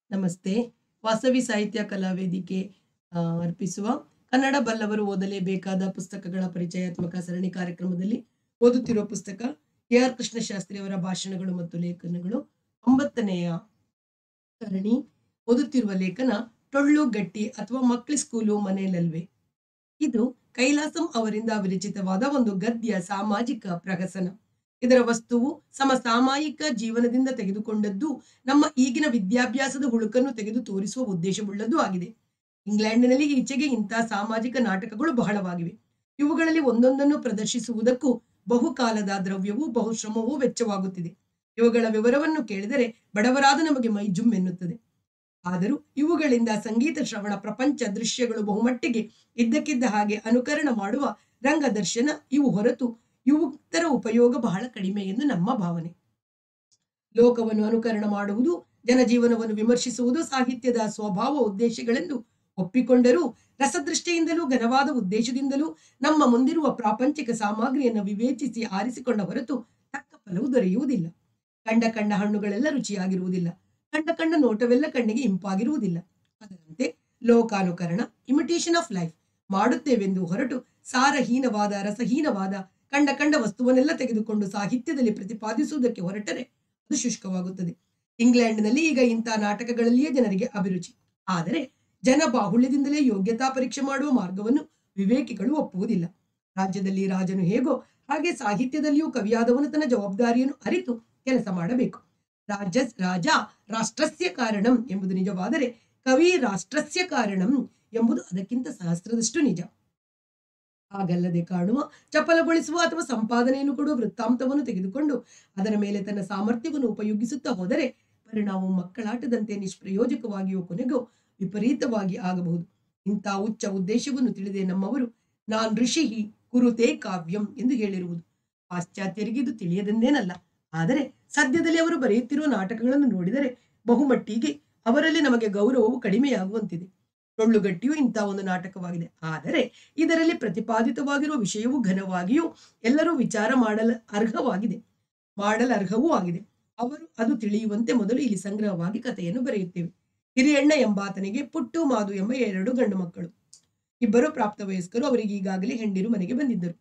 ನಮಸ್ತೆ ವಾಸವಿ ಸಾಹಿತ್ಯ ಕಲಾ ವೇದಿಕೆ ಆ, ಅರ್ಪಿಸುವ ಕನ್ನಡ ಬಲ್ಲವರು ಓದಲೇಬೇಕಾದ ಪುಸ್ತಕಗಳ ಪರಿಚಯಾತ್ಮಕ ಸರಣಿ ಕಾರ್ಯಕ್ರಮದಲ್ಲಿ ಓದುತ್ತಿರುವ ಪುಸ್ತಕ ಎ ಆರ್ ಕೃಷ್ಣಶಾಸ್ತ್ರಿ ಅವರ ಭಾಷಣಗಳು ಮತ್ತು ಲೇಖನಗಳು ಒಂಬತ್ತನೆಯ ಸರಣಿ ಓದುತ್ತಿರುವ ಲೇಖನ ಟೊಳ್ಳು ಗಟ್ಟಿ ಅಥವಾ ಮಕ್ಕಳ ಸ್ಕೂಲು ಮನೆಯಲ್ಲಲ್ವೇ ಇದು ಕೈಲಾಸಂ ಅವರಿಂದ ವಿರಚಿತವಾದ ಒಂದು ಗದ್ಯ ಸಾಮಾಜಿಕ ಪ್ರಹಸನ ಇದರ ವಸ್ತುವು ಸಮಸಾಮಾಯಿಕ ಜೀವನದಿಂದ ತೆಗೆದುಕೊಂಡದ್ದು ನಮ್ಮ ಈಗಿನ ವಿದ್ಯಾಭ್ಯಾಸದ ಹುಳುಕನ್ನು ತೆಗೆದು ತೋರಿಸುವ ಉದ್ದೇಶವುಳ್ಳದ್ದು ಆಗಿದೆ ಇಂಗ್ಲೆಂಡಿನಲ್ಲಿ ಈಚೆಗೆ ಇಂತಹ ಸಾಮಾಜಿಕ ನಾಟಕಗಳು ಬಹಳವಾಗಿವೆ ಇವುಗಳಲ್ಲಿ ಒಂದೊಂದನ್ನು ಪ್ರದರ್ಶಿಸುವುದಕ್ಕೂ ಬಹುಕಾಲದ ದ್ರವ್ಯವೂ ಬಹುಶ್ರಮವೂ ವೆಚ್ಚವಾಗುತ್ತಿದೆ ಇವುಗಳ ವಿವರವನ್ನು ಕೇಳಿದರೆ ಬಡವರಾದ ನಮಗೆ ಮೈ ಜುಮ್ ಎನ್ನುತ್ತದೆ ಆದರೂ ಇವುಗಳಿಂದ ಸಂಗೀತ ಶ್ರವಣ ಪ್ರಪಂಚ ದೃಶ್ಯಗಳು ಬಹುಮಟ್ಟಿಗೆ ಇದ್ದಕ್ಕಿದ್ದ ಹಾಗೆ ಅನುಕರಣ ಮಾಡುವ ರಂಗದರ್ಶನ ಇವು ಹೊರತು ಇವುತ್ತರ ಉಪಯೋಗ ಬಹಳ ಕಡಿಮೆ ಎಂದು ನಮ್ಮ ಭಾವನೆ ಲೋಕವನ್ನು ಅನುಕರಣ ಮಾಡುವುದು ಜನಜೀವನವನ್ನು ವಿಮರ್ಶಿಸುವುದು ಸಾಹಿತ್ಯದ ಸ್ವಭಾವ ಉದ್ದೇಶಗಳೆಂದು ಒಪ್ಪಿಕೊಂಡರೂ ರಸದೃಷ್ಟಿಯಿಂದಲೂ ಘನವಾದ ಉದ್ದೇಶದಿಂದಲೂ ನಮ್ಮ ಮುಂದಿರುವ ಪ್ರಾಪಂಚಿಕ ಸಾಮಗ್ರಿಯನ್ನು ವಿವೇಚಿಸಿ ಆರಿಸಿಕೊಂಡ ಹೊರತು ತಕ್ಕ ಫಲವು ದೊರೆಯುವುದಿಲ್ಲ ಕಂಡ ಕಂಡ ಹಣ್ಣುಗಳೆಲ್ಲ ರುಚಿಯಾಗಿರುವುದಿಲ್ಲ ಕಂಡ ಕಂಡ ನೋಟವೆಲ್ಲ ಕಣ್ಣಿಗೆ ಇಂಪಾಗಿರುವುದಿಲ್ಲ ಅದರಂತೆ ಲೋಕಾನುಕರಣ ಇಮಿಟೇಷನ್ ಆಫ್ ಲೈಫ್ ಮಾಡುತ್ತೇವೆಂದು ಹೊರಟು ಸಾರಹೀನವಾದ ರಸಹೀನವಾದ ಕಂಡ ಕಂಡ ವಸ್ತುವನ್ನೆಲ್ಲ ತೆಗೆದುಕೊಂಡು ಸಾಹಿತ್ಯದಲ್ಲಿ ಪ್ರತಿಪಾದಿಸುವುದಕ್ಕೆ ಹೊರಟರೆ ಅದು ಶುಷ್ಕವಾಗುತ್ತದೆ ಇಂಗ್ಲೆಂಡ್ನಲ್ಲಿ ಈಗ ಇಂತಹ ನಾಟಕಗಳಲ್ಲಿಯೇ ಜನರಿಗೆ ಅಭಿರುಚಿ ಆದರೆ ಜನ ಬಾಹುಳ್ಯದಿಂದಲೇ ಯೋಗ್ಯತಾ ಪರೀಕ್ಷೆ ಮಾಡುವ ಮಾರ್ಗವನ್ನು ವಿವೇಕಿಗಳು ಒಪ್ಪುವುದಿಲ್ಲ ರಾಜ್ಯದಲ್ಲಿ ರಾಜನು ಹೇಗೋ ಹಾಗೆ ಸಾಹಿತ್ಯದಲ್ಲಿಯೂ ಕವಿಯಾದವನು ತನ್ನ ಜವಾಬ್ದಾರಿಯನ್ನು ಅರಿತು ಕೆಲಸ ಮಾಡಬೇಕು ರಾಜ ರಾಜ ರಾಷ್ಟ್ರಸ್ಯ ಕಾರಣಂ ಎಂಬುದು ನಿಜವಾದರೆ ಕವಿ ರಾಷ್ಟ್ರಸ್ಯ ಕಾರಣಂ ಎಂಬುದು ಅದಕ್ಕಿಂತ ಸಹಸ್ರದಷ್ಟು ನಿಜ ಹಾಗಲ್ಲದೆ ಕಾಣುವ ಚಪಲಗೊಳಿಸುವ ಅಥವಾ ಸಂಪಾದನೆಯನ್ನು ಕೊಡುವ ವೃತ್ತಾಂತವನ್ನು ತೆಗೆದುಕೊಂಡು ಅದರ ಮೇಲೆ ತನ್ನ ಸಾಮರ್ಥ್ಯವನ್ನು ಉಪಯೋಗಿಸುತ್ತಾ ಹೋದರೆ ಪರಿಣಾಮವು ಮಕ್ಕಳಾಟದಂತೆ ನಿಷ್ಪ್ರಯೋಜಕವಾಗಿಯೋ ಕೊನೆಗೋ ವಿಪರೀತವಾಗಿ ಆಗಬಹುದು ಇಂಥ ಉಚ್ಚ ಉದ್ದೇಶವನ್ನು ತಿಳಿದೇ ನಮ್ಮವರು ನಾನ್ ಋಷಿ ಕುರುತೆ ಕಾವ್ಯಂ ಎಂದು ಹೇಳಿರುವುದು ಪಾಶ್ಚಾತ್ಯರಿಗೆ ಇದು ತಿಳಿಯದೆಂದೇನಲ್ಲ ಆದರೆ ಸದ್ಯದಲ್ಲಿ ಅವರು ಬರೆಯುತ್ತಿರುವ ನಾಟಕಗಳನ್ನು ನೋಡಿದರೆ ಬಹುಮಟ್ಟಿಗೆ ಅವರಲ್ಲಿ ನಮಗೆ ಗೌರವವು ಕಡಿಮೆಯಾಗುವಂತಿದೆ ಟೊಳ್ಳುಗಟ್ಟಿಯು ಇಂತಹ ಒಂದು ನಾಟಕವಾಗಿದೆ ಆದರೆ ಇದರಲ್ಲಿ ಪ್ರತಿಪಾದಿತವಾಗಿರುವ ವಿಷಯವು ಘನವಾಗಿಯೂ ಎಲ್ಲರೂ ವಿಚಾರ ಮಾಡಲು ಅರ್ಹವಾಗಿದೆ ಮಾಡಲು ಅರ್ಹವೂ ಆಗಿದೆ ಅವರು ಅದು ತಿಳಿಯುವಂತೆ ಮೊದಲು ಇಲ್ಲಿ ಸಂಗ್ರಹವಾಗಿ ಕಥೆಯನ್ನು ಬರೆಯುತ್ತೇವೆ ಹಿರಿಯಣ್ಣ ಎಂಬಾತನಿಗೆ ಪುಟ್ಟು ಮಾದು ಎಂಬ ಎರಡು ಗಂಡು ಮಕ್ಕಳು ಇಬ್ಬರು ಪ್ರಾಪ್ತ ವಯಸ್ಕರು ಅವರಿಗೆ ಈಗಾಗಲೇ ಹೆಂಡಿರು ಮನೆಗೆ ಬಂದಿದ್ದರು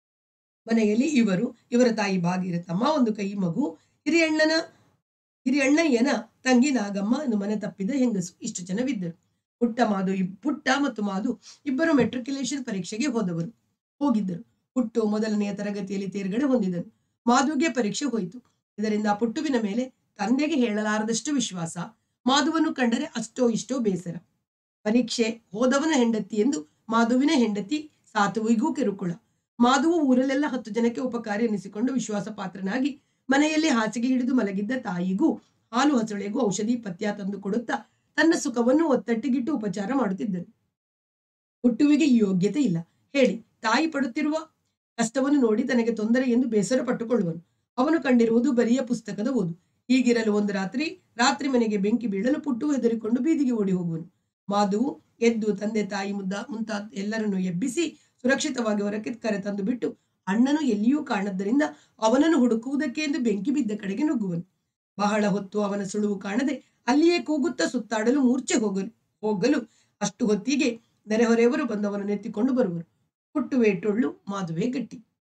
ಮನೆಯಲ್ಲಿ ಇವರು ಇವರ ತಾಯಿ ಭಾಗೀರಥಮ್ಮ ಒಂದು ಕೈ ಮಗು ಹಿರಿಯಣ್ಣನ ಹಿರಿಯಣ್ಣಯ್ಯನ ತಂಗಿ ನಾಗಮ್ಮ ಎಂದು ಮನೆ ತಪ್ಪಿದ ಹೆಂಗಸು ಇಷ್ಟು ಜನವಿದ್ದರು ಪುಟ್ಟ ಮಾದು ಇಬ್- ಪುಟ್ಟ ಮತ್ತು ಮಾದು ಇಬ್ಬರು ಮೆಟ್ರಿಕ್ಯುಲೇಷನ್ ಪರೀಕ್ಷೆಗೆ ಹೋದವರು ಹೋಗಿದ್ದರು ಪುಟ್ಟು ಮೊದಲನೆಯ ತರಗತಿಯಲ್ಲಿ ತೇರ್ಗಡೆ ಹೊಂದಿದನು ಮಾಧುಗೆ ಪರೀಕ್ಷೆ ಹೋಯಿತು ಇದರಿಂದ ಪುಟ್ಟುವಿನ ಮೇಲೆ ತಂದೆಗೆ ಹೇಳಲಾರದಷ್ಟು ವಿಶ್ವಾಸ ಮಾಧುವನ್ನು ಕಂಡರೆ ಅಷ್ಟೋ ಇಷ್ಟೋ ಬೇಸರ ಪರೀಕ್ಷೆ ಹೋದವನ ಹೆಂಡತಿ ಎಂದು ಮಾಧುವಿನ ಹೆಂಡತಿ ಸಾತುವಿಗೂ ಕಿರುಕುಳ ಮಾಧುವು ಊರಲ್ಲೆಲ್ಲ ಹತ್ತು ಜನಕ್ಕೆ ಉಪಕಾರಿ ಎನಿಸಿಕೊಂಡು ವಿಶ್ವಾಸ ಪಾತ್ರನಾಗಿ ಮನೆಯಲ್ಲಿ ಹಾಸಿಗೆ ಹಿಡಿದು ಮಲಗಿದ್ದ ತಾಯಿಗೂ ಹಾಲು ಹಸುಳೆಗೂ ಔಷಧಿ ಪಥ್ಯ ತಂದು ಕೊಡುತ್ತಾ ತನ್ನ ಸುಖವನ್ನು ಒತ್ತಟ್ಟಿಗಿಟ್ಟು ಉಪಚಾರ ಮಾಡುತ್ತಿದ್ದನು ಹುಟ್ಟುವಿಗೆ ಈ ಯೋಗ್ಯತೆ ಇಲ್ಲ ಹೇಳಿ ತಾಯಿ ಪಡುತ್ತಿರುವ ಕಷ್ಟವನ್ನು ನೋಡಿ ತನಗೆ ತೊಂದರೆ ಎಂದು ಬೇಸರ ಪಟ್ಟುಕೊಳ್ಳುವನು ಅವನು ಕಂಡಿರುವುದು ಬರಿಯ ಪುಸ್ತಕದ ಓದು ಹೀಗಿರಲು ಒಂದು ರಾತ್ರಿ ರಾತ್ರಿ ಮನೆಗೆ ಬೆಂಕಿ ಬೀಳಲು ಪುಟ್ಟು ಹೆದರಿಕೊಂಡು ಬೀದಿಗೆ ಓಡಿ ಹೋಗುವನು ಮಾಧುವು ಎದ್ದು ತಂದೆ ತಾಯಿ ಮುದ್ದ ಮುಂತಾದ ಎಲ್ಲರನ್ನು ಎಬ್ಬಿಸಿ ಸುರಕ್ಷಿತವಾಗಿ ಹೊರಕ್ಕೆ ಕರೆ ತಂದು ಬಿಟ್ಟು ಅಣ್ಣನು ಎಲ್ಲಿಯೂ ಕಾಣದ್ದರಿಂದ ಅವನನ್ನು ಹುಡುಕುವುದಕ್ಕೆ ಎಂದು ಬೆಂಕಿ ಬಿದ್ದ ಕಡೆಗೆ ನುಗ್ಗುವನು ಬಹಳ ಹೊತ್ತು ಅವನ ಸುಳುವು ಕಾಣದೆ ಅಲ್ಲಿಯೇ ಕೂಗುತ್ತಾ ಸುತ್ತಾಡಲು ಮೂರ್ಛೆ ಹೋಗಲು ಹೋಗಲು ಅಷ್ಟು ಹೊತ್ತಿಗೆ ನೆರೆಹೊರೆಯವರು ಬಂದವನು ನೆತ್ತಿಕೊಂಡು ಬರುವರು ಹುಟ್ಟುವೆ ಟೊಳ್ಳು ಮಾದುವೆ ಗಟ್ಟಿ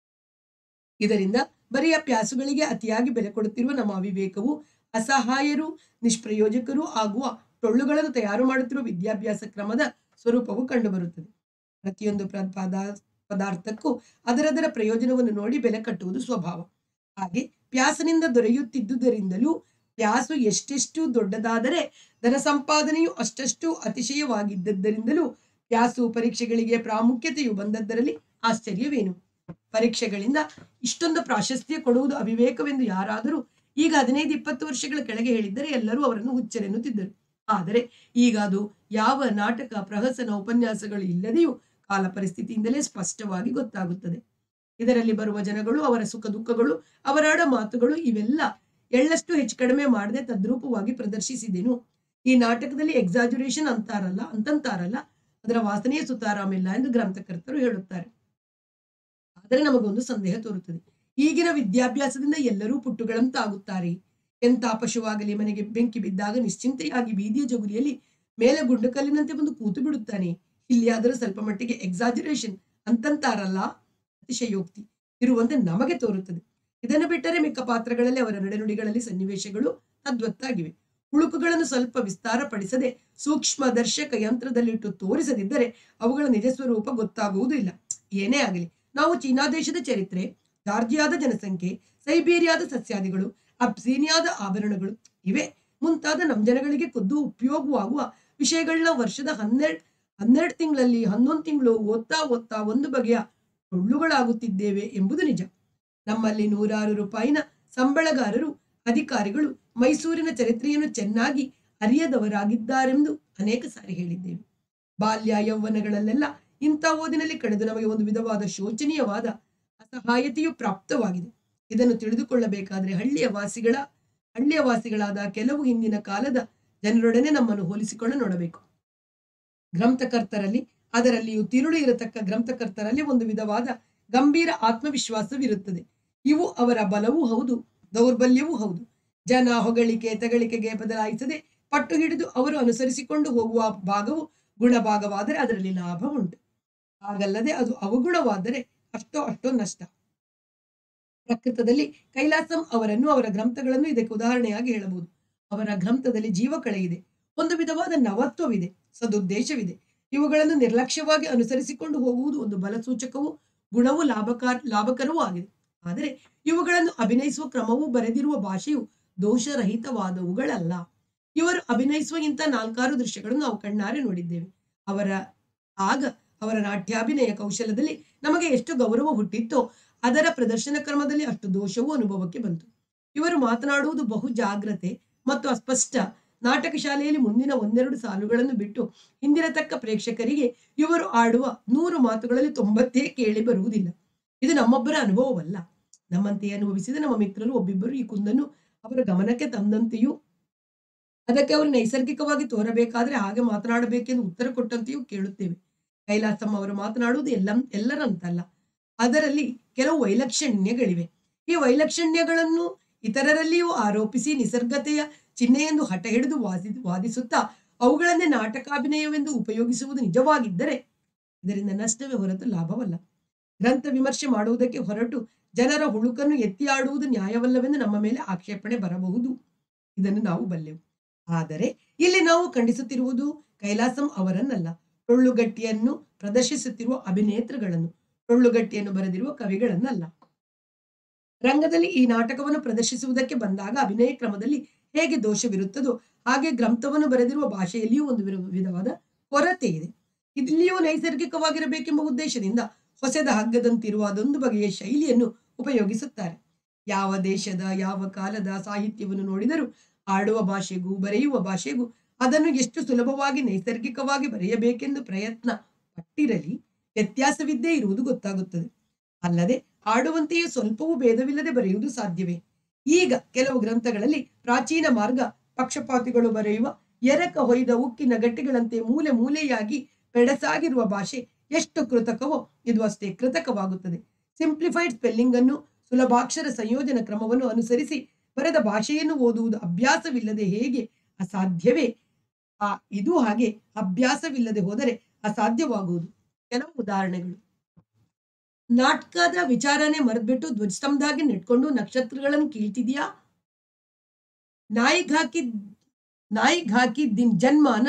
ಇದರಿಂದ ಬರಿಯ ಪ್ಯಾಸುಗಳಿಗೆ ಅತಿಯಾಗಿ ಬೆಲೆ ಕೊಡುತ್ತಿರುವ ನಮ್ಮ ಅವಿವೇಕವು ಅಸಹಾಯರು ನಿಷ್ಪ್ರಯೋಜಕರು ಆಗುವ ಟೊಳ್ಳುಗಳನ್ನು ತಯಾರು ಮಾಡುತ್ತಿರುವ ವಿದ್ಯಾಭ್ಯಾಸ ಕ್ರಮದ ಸ್ವರೂಪವು ಕಂಡುಬರುತ್ತದೆ ಪ್ರತಿಯೊಂದು ಪ್ರ- ಪದಾ- ಪದಾರ್ಥಕ್ಕೂ ಅದರದರ ಪ್ರಯೋಜನವನ್ನು ನೋಡಿ ಬೆಲೆ ಕಟ್ಟುವುದು ಸ್ವಭಾವ ಹಾಗೆ ಪ್ಯಾಸನಿಂದ ದೊರೆಯುತ್ತಿದ್ದುದರಿಂದಲೂ ಪ್ಯಾಸು ಎಷ್ಟೆಷ್ಟು ದೊಡ್ಡದಾದರೆ ಧನ ಸಂಪಾದನೆಯು ಅಷ್ಟಷ್ಟು ಅತಿಶಯವಾಗಿದ್ದದ್ದರಿಂದಲೂ ಪ್ಯಾಸು ಪರೀಕ್ಷೆಗಳಿಗೆ ಪ್ರಾಮುಖ್ಯತೆಯು ಬಂದದ್ದರಲ್ಲಿ ಆಶ್ಚರ್ಯವೇನು ಪರೀಕ್ಷೆಗಳಿಂದ ಇಷ್ಟೊಂದು ಪ್ರಾಶಸ್ತ್ಯ ಕೊಡುವುದು ಅವಿವೇಕವೆಂದು ಯಾರಾದರೂ ಈಗ ಹದಿನೈದು ಇಪ್ಪತ್ತು ವರ್ಷಗಳ ಕೆಳಗೆ ಹೇಳಿದ್ದರೆ ಎಲ್ಲರೂ ಅವರನ್ನು ಹುಚ್ಚರೆನ್ನುತ್ತಿದ್ದರು ಆದರೆ ಈಗ ಅದು ಯಾವ ನಾಟಕ ಪ್ರಹಸನ ಉಪನ್ಯಾಸಗಳು ಇಲ್ಲದೆಯೂ ಕಾಲ ಪರಿಸ್ಥಿತಿಯಿಂದಲೇ ಸ್ಪಷ್ಟವಾಗಿ ಗೊತ್ತಾಗುತ್ತದೆ ಇದರಲ್ಲಿ ಬರುವ ಜನಗಳು ಅವರ ಸುಖ ದುಃಖಗಳು ಅವರಾಡ ಮಾತುಗಳು ಇವೆಲ್ಲ ಎಳ್ಳಷ್ಟು ಹೆಚ್ಚು ಕಡಿಮೆ ಮಾಡದೆ ತದ್ರೂಪವಾಗಿ ಪ್ರದರ್ಶಿಸಿದೆನು ಈ ನಾಟಕದಲ್ಲಿ ಎಕ್ಸಾಜುರೇಷನ್ ಅಂತಾರಲ್ಲ ಅಂತಂತಾರಲ್ಲ ಅದರ ವಾಸನೆಯ ಸುತಾರಾಮಿಲ್ಲ ಎಂದು ಗ್ರಂಥಕರ್ತರು ಹೇಳುತ್ತಾರೆ ಆದರೆ ನಮಗೊಂದು ಸಂದೇಹ ತೋರುತ್ತದೆ ಈಗಿನ ವಿದ್ಯಾಭ್ಯಾಸದಿಂದ ಎಲ್ಲರೂ ಪುಟ್ಟುಗಳಂತಾಗುತ್ತಾರೆ ಎಂಥ ಪಶುವಾಗಲಿ ಮನೆಗೆ ಬೆಂಕಿ ಬಿದ್ದಾಗ ನಿಶ್ಚಿಂತೆಯಾಗಿ ಬೀದಿಯ ಜಗುಲಿಯಲ್ಲಿ ಮೇಲೆ ಗುಂಡುಕಲ್ಲಿನಂತೆ ಬಂದು ಕೂತು ಬಿಡುತ್ತಾನೆ ಇಲ್ಲಿ ಆದರೂ ಸ್ವಲ್ಪ ಮಟ್ಟಿಗೆ ಎಕ್ಸಾಜರೇಷನ್ ಅಂತಂತಾರಲ್ಲ ಅತಿಶಯೋಕ್ತಿ ಇರುವಂತೆ ನಮಗೆ ತೋರುತ್ತದೆ ಇದನ್ನು ಬಿಟ್ಟರೆ ಮಿಕ್ಕ ಪಾತ್ರಗಳಲ್ಲಿ ಅವರ ನಡೆನುಡಿಗಳಲ್ಲಿ ಸನ್ನಿವೇಶಗಳು ತದ್ವತ್ತಾಗಿವೆ ಉಳುಕುಗಳನ್ನು ಸ್ವಲ್ಪ ವಿಸ್ತಾರಪಡಿಸದೆ ಸೂಕ್ಷ್ಮ ದರ್ಶಕ ಯಂತ್ರದಲ್ಲಿಟ್ಟು ತೋರಿಸದಿದ್ದರೆ ಅವುಗಳ ನಿಜ ಸ್ವರೂಪ ಗೊತ್ತಾಗುವುದೂ ಇಲ್ಲ ಏನೇ ಆಗಲಿ ನಾವು ಚೀನಾ ದೇಶದ ಚರಿತ್ರೆ ಜಾರ್ಜಿಯಾದ ಜನಸಂಖ್ಯೆ ಸೈಬೀರಿಯಾದ ಸಸ್ಯಾದಿಗಳು ಅಬ್ಸೀನಿಯಾದ ಆಭರಣಗಳು ಇವೆ ಮುಂತಾದ ನಮ್ಮ ಜನಗಳಿಗೆ ಖುದ್ದು ಉಪಯೋಗವಾಗುವ ವಿಷಯಗಳನ್ನ ವರ್ಷದ ಹನ್ನೆರಡು ಹನ್ನೆರಡು ತಿಂಗಳಲ್ಲಿ ಹನ್ನೊಂದು ತಿಂಗಳು ಓದ್ತಾ ಓದ್ತಾ ಒಂದು ಬಗೆಯ ಟೊಳ್ಳುಗಳಾಗುತ್ತಿದ್ದೇವೆ ಎಂಬುದು ನಿಜ ನಮ್ಮಲ್ಲಿ ನೂರಾರು ರೂಪಾಯಿನ ಸಂಬಳಗಾರರು ಅಧಿಕಾರಿಗಳು ಮೈಸೂರಿನ ಚರಿತ್ರೆಯನ್ನು ಚೆನ್ನಾಗಿ ಅರಿಯದವರಾಗಿದ್ದಾರೆಂದು ಅನೇಕ ಸಾರಿ ಹೇಳಿದ್ದೇವೆ ಬಾಲ್ಯ ಯೌವನಗಳಲ್ಲೆಲ್ಲ ಇಂಥ ಓದಿನಲ್ಲಿ ಕಳೆದು ನಮಗೆ ಒಂದು ವಿಧವಾದ ಶೋಚನೀಯವಾದ ಅಸಹಾಯತೆಯು ಪ್ರಾಪ್ತವಾಗಿದೆ ಇದನ್ನು ತಿಳಿದುಕೊಳ್ಳಬೇಕಾದ್ರೆ ಹಳ್ಳಿಯ ವಾಸಿಗಳ ಹಳ್ಳಿಯ ವಾಸಿಗಳಾದ ಕೆಲವು ಹಿಂದಿನ ಕಾಲದ ಜನರೊಡನೆ ನಮ್ಮನ್ನು ಹೋಲಿಸಿಕೊಂಡು ನೋಡಬೇಕು ಗ್ರಂಥಕರ್ತರಲ್ಲಿ ಅದರಲ್ಲಿಯೂ ತಿರುಳು ಇರತಕ್ಕ ಗ್ರಂಥಕರ್ತರಲ್ಲಿ ಒಂದು ವಿಧವಾದ ಗಂಭೀರ ಆತ್ಮವಿಶ್ವಾಸವಿರುತ್ತದೆ ಇವು ಅವರ ಬಲವೂ ಹೌದು ದೌರ್ಬಲ್ಯವೂ ಹೌದು ಜನ ಹೊಗಳಿಕೆ ತೆಗಳಿಕೆಗೆ ಬದಲಾಯಿಸದೆ ಪಟ್ಟು ಹಿಡಿದು ಅವರು ಅನುಸರಿಸಿಕೊಂಡು ಹೋಗುವ ಭಾಗವು ಗುಣಭಾಗವಾದರೆ ಅದರಲ್ಲಿ ಲಾಭ ಉಂಟು ಹಾಗಲ್ಲದೆ ಅದು ಅವಗುಣವಾದರೆ ಅಷ್ಟೋ ಅಷ್ಟೋ ನಷ್ಟ ಪ್ರಕೃತದಲ್ಲಿ ಕೈಲಾಸಂ ಅವರನ್ನು ಅವರ ಗ್ರಂಥಗಳನ್ನು ಇದಕ್ಕೆ ಉದಾಹರಣೆಯಾಗಿ ಹೇಳಬಹುದು ಅವರ ಗ್ರಂಥದಲ್ಲಿ ಜೀವಕಳೆ ಇದೆ ಒಂದು ವಿಧವಾದ ನವತ್ವವಿದೆ ಸದುದ್ದೇಶವಿದೆ ಇವುಗಳನ್ನು ನಿರ್ಲಕ್ಷ್ಯವಾಗಿ ಅನುಸರಿಸಿಕೊಂಡು ಹೋಗುವುದು ಒಂದು ಬಲಸೂಚಕವೂ ಗುಣವೂ ಲಾಭಕಾರ ಲಾಭಕರವೂ ಆಗಿದೆ ಆದರೆ ಇವುಗಳನ್ನು ಅಭಿನಯಿಸುವ ಕ್ರಮವೂ ಬರೆದಿರುವ ಭಾಷೆಯು ದೋಷರಹಿತವಾದವುಗಳಲ್ಲ ಇವರು ಅಭಿನಯಿಸುವ ಇಂಥ ನಾಲ್ಕಾರು ದೃಶ್ಯಗಳನ್ನು ನಾವು ಕಣ್ಣಾರೆ ನೋಡಿದ್ದೇವೆ ಅವರ ಆಗ ಅವರ ನಾಟ್ಯಾಭಿನಯ ಕೌಶಲದಲ್ಲಿ ನಮಗೆ ಎಷ್ಟು ಗೌರವ ಹುಟ್ಟಿತ್ತೋ ಅದರ ಪ್ರದರ್ಶನ ಕ್ರಮದಲ್ಲಿ ಅಷ್ಟು ದೋಷವೂ ಅನುಭವಕ್ಕೆ ಬಂತು ಇವರು ಮಾತನಾಡುವುದು ಬಹು ಜಾಗ್ರತೆ ಮತ್ತು ಅಸ್ಪಷ್ಟ ನಾಟಕ ಶಾಲೆಯಲ್ಲಿ ಮುಂದಿನ ಒಂದೆರಡು ಸಾಲುಗಳನ್ನು ಬಿಟ್ಟು ಹಿಂದಿರತಕ್ಕ ಪ್ರೇಕ್ಷಕರಿಗೆ ಇವರು ಆಡುವ ನೂರು ಮಾತುಗಳಲ್ಲಿ ತೊಂಬತ್ತೇ ಕೇಳಿ ಬರುವುದಿಲ್ಲ ಇದು ನಮ್ಮೊಬ್ಬರ ಅನುಭವವಲ್ಲ ನಮ್ಮಂತೆ ಅನುಭವಿಸಿದ ನಮ್ಮ ಮಿತ್ರರು ಒಬ್ಬಿಬ್ಬರು ಈ ಕುಂದನ್ನು ಅವರ ಗಮನಕ್ಕೆ ತಂದಂತೆಯೂ ಅದಕ್ಕೆ ಅವರು ನೈಸರ್ಗಿಕವಾಗಿ ತೋರಬೇಕಾದ್ರೆ ಹಾಗೆ ಮಾತನಾಡಬೇಕೆಂದು ಉತ್ತರ ಕೊಟ್ಟಂತೆಯೂ ಕೇಳುತ್ತೇವೆ ಕೈಲಾಸಂ ಅವರು ಮಾತನಾಡುವುದು ಎಲ್ಲ ಎಲ್ಲರಂತಲ್ಲ ಅದರಲ್ಲಿ ಕೆಲವು ವೈಲಕ್ಷಣ್ಯಗಳಿವೆ ಈ ವೈಲಕ್ಷಣ್ಯಗಳನ್ನು ಇತರರಲ್ಲಿಯೂ ಆರೋಪಿಸಿ ನಿಸರ್ಗತೆಯ ಚಿಹ್ನೆಯೆಂದು ಹಠ ಹಿಡಿದು ವಾದಿ ವಾದಿಸುತ್ತಾ ಅವುಗಳನ್ನೇ ನಾಟಕಾಭಿನಯವೆಂದು ಉಪಯೋಗಿಸುವುದು ನಿಜವಾಗಿದ್ದರೆ ಇದರಿಂದ ನಷ್ಟವೇ ಹೊರತು ಲಾಭವಲ್ಲ ಗ್ರಂಥ ವಿಮರ್ಶೆ ಮಾಡುವುದಕ್ಕೆ ಹೊರಟು ಜನರ ಹುಳುಕನ್ನು ಎತ್ತಿ ಆಡುವುದು ನ್ಯಾಯವಲ್ಲವೆಂದು ನಮ್ಮ ಮೇಲೆ ಆಕ್ಷೇಪಣೆ ಬರಬಹುದು ಇದನ್ನು ನಾವು ಬಲ್ಲೆವು ಆದರೆ ಇಲ್ಲಿ ನಾವು ಖಂಡಿಸುತ್ತಿರುವುದು ಕೈಲಾಸಂ ಅವರನ್ನಲ್ಲ ಟೊಳ್ಳುಗಟ್ಟಿಯನ್ನು ಪ್ರದರ್ಶಿಸುತ್ತಿರುವ ಅಭಿನೇತೃಗಳನ್ನು ಟೊಳ್ಳುಗಟ್ಟಿಯನ್ನು ಬರೆದಿರುವ ಕವಿಗಳನ್ನಲ್ಲ ರಂಗದಲ್ಲಿ ಈ ನಾಟಕವನ್ನು ಪ್ರದರ್ಶಿಸುವುದಕ್ಕೆ ಬಂದಾಗ ಅಭಿನಯ ಕ್ರಮದಲ್ಲಿ ಹೇಗೆ ದೋಷವಿರುತ್ತದೋ ಹಾಗೆ ಗ್ರಂಥವನ್ನು ಬರೆದಿರುವ ಭಾಷೆಯಲ್ಲಿಯೂ ಒಂದು ವಿರ- ವಿಧವಾದ ಕೊರತೆ ಇದೆ ಇಲ್ಲಿಯೂ ನೈಸರ್ಗಿಕವಾಗಿರಬೇಕೆಂಬ ಉದ್ದೇಶದಿಂದ ಹೊಸದ ಹಗ್ಗದಂತಿರುವ ಅದೊಂದು ಬಗೆಯ ಶೈಲಿಯನ್ನು ಉಪಯೋಗಿಸುತ್ತಾರೆ ಯಾವ ದೇಶದ ಯಾವ ಕಾಲದ ಸಾಹಿತ್ಯವನ್ನು ನೋಡಿದರೂ ಆಡುವ ಭಾಷೆಗೂ ಬರೆಯುವ ಭಾಷೆಗೂ ಅದನ್ನು ಎಷ್ಟು ಸುಲಭವಾಗಿ ನೈಸರ್ಗಿಕವಾಗಿ ಬರೆಯಬೇಕೆಂದು ಪ್ರಯತ್ನ ಪಟ್ಟಿರಲಿ ವ್ಯತ್ಯಾಸವಿದ್ದೇ ಇರುವುದು ಗೊತ್ತಾಗುತ್ತದೆ ಅಲ್ಲದೆ ಆಡುವಂತೆಯೇ ಸ್ವಲ್ಪವೂ ಭೇದವಿಲ್ಲದೆ ಬರೆಯುವುದು ಸಾಧ್ಯವೇ ಈಗ ಕೆಲವು ಗ್ರಂಥಗಳಲ್ಲಿ ಪ್ರಾಚೀನ ಮಾರ್ಗ ಪಕ್ಷಪಾತಿಗಳು ಬರೆಯುವ ಎರಕ ಹೊಯ್ದ ಉಕ್ಕಿನ ಗಟ್ಟಿಗಳಂತೆ ಮೂಲೆ ಮೂಲೆಯಾಗಿ ಪೆಡಸಾಗಿರುವ ಭಾಷೆ ಎಷ್ಟು ಕೃತಕವೋ ಇದು ಅಷ್ಟೇ ಕೃತಕವಾಗುತ್ತದೆ ಸಿಂಪ್ಲಿಫೈಡ್ ಸ್ಪೆಲ್ಲಿಂಗ್ ಅನ್ನು ಸುಲಭಾಕ್ಷರ ಸಂಯೋಜನ ಕ್ರಮವನ್ನು ಅನುಸರಿಸಿ ಬರೆದ ಭಾಷೆಯನ್ನು ಓದುವುದು ಅಭ್ಯಾಸವಿಲ್ಲದೆ ಹೇಗೆ ಅಸಾಧ್ಯವೇ ಆ ಇದು ಹಾಗೆ ಅಭ್ಯಾಸವಿಲ್ಲದೆ ಹೋದರೆ ಅಸಾಧ್ಯವಾಗುವುದು ಕೆಲವು ಉದಾಹರಣೆಗಳು ನಾಟಕದ ವಿಚಾರನೆ ಮರೆದ್ಬಿಟ್ಟು ಧ್ವಜಸ್ತಂಭದಾಗಿ ನೆಟ್ಕೊಂಡು ನಕ್ಷತ್ರಗಳನ್ನು ಕೀಳ್ತಿದ್ಯಾ ನಾಯಿಗ್ ಹಾಕಿದ್ ನಾಯಿಗ್ ಹಾಕಿದ್ ನಿನ್ ಜನ್ಮಾನ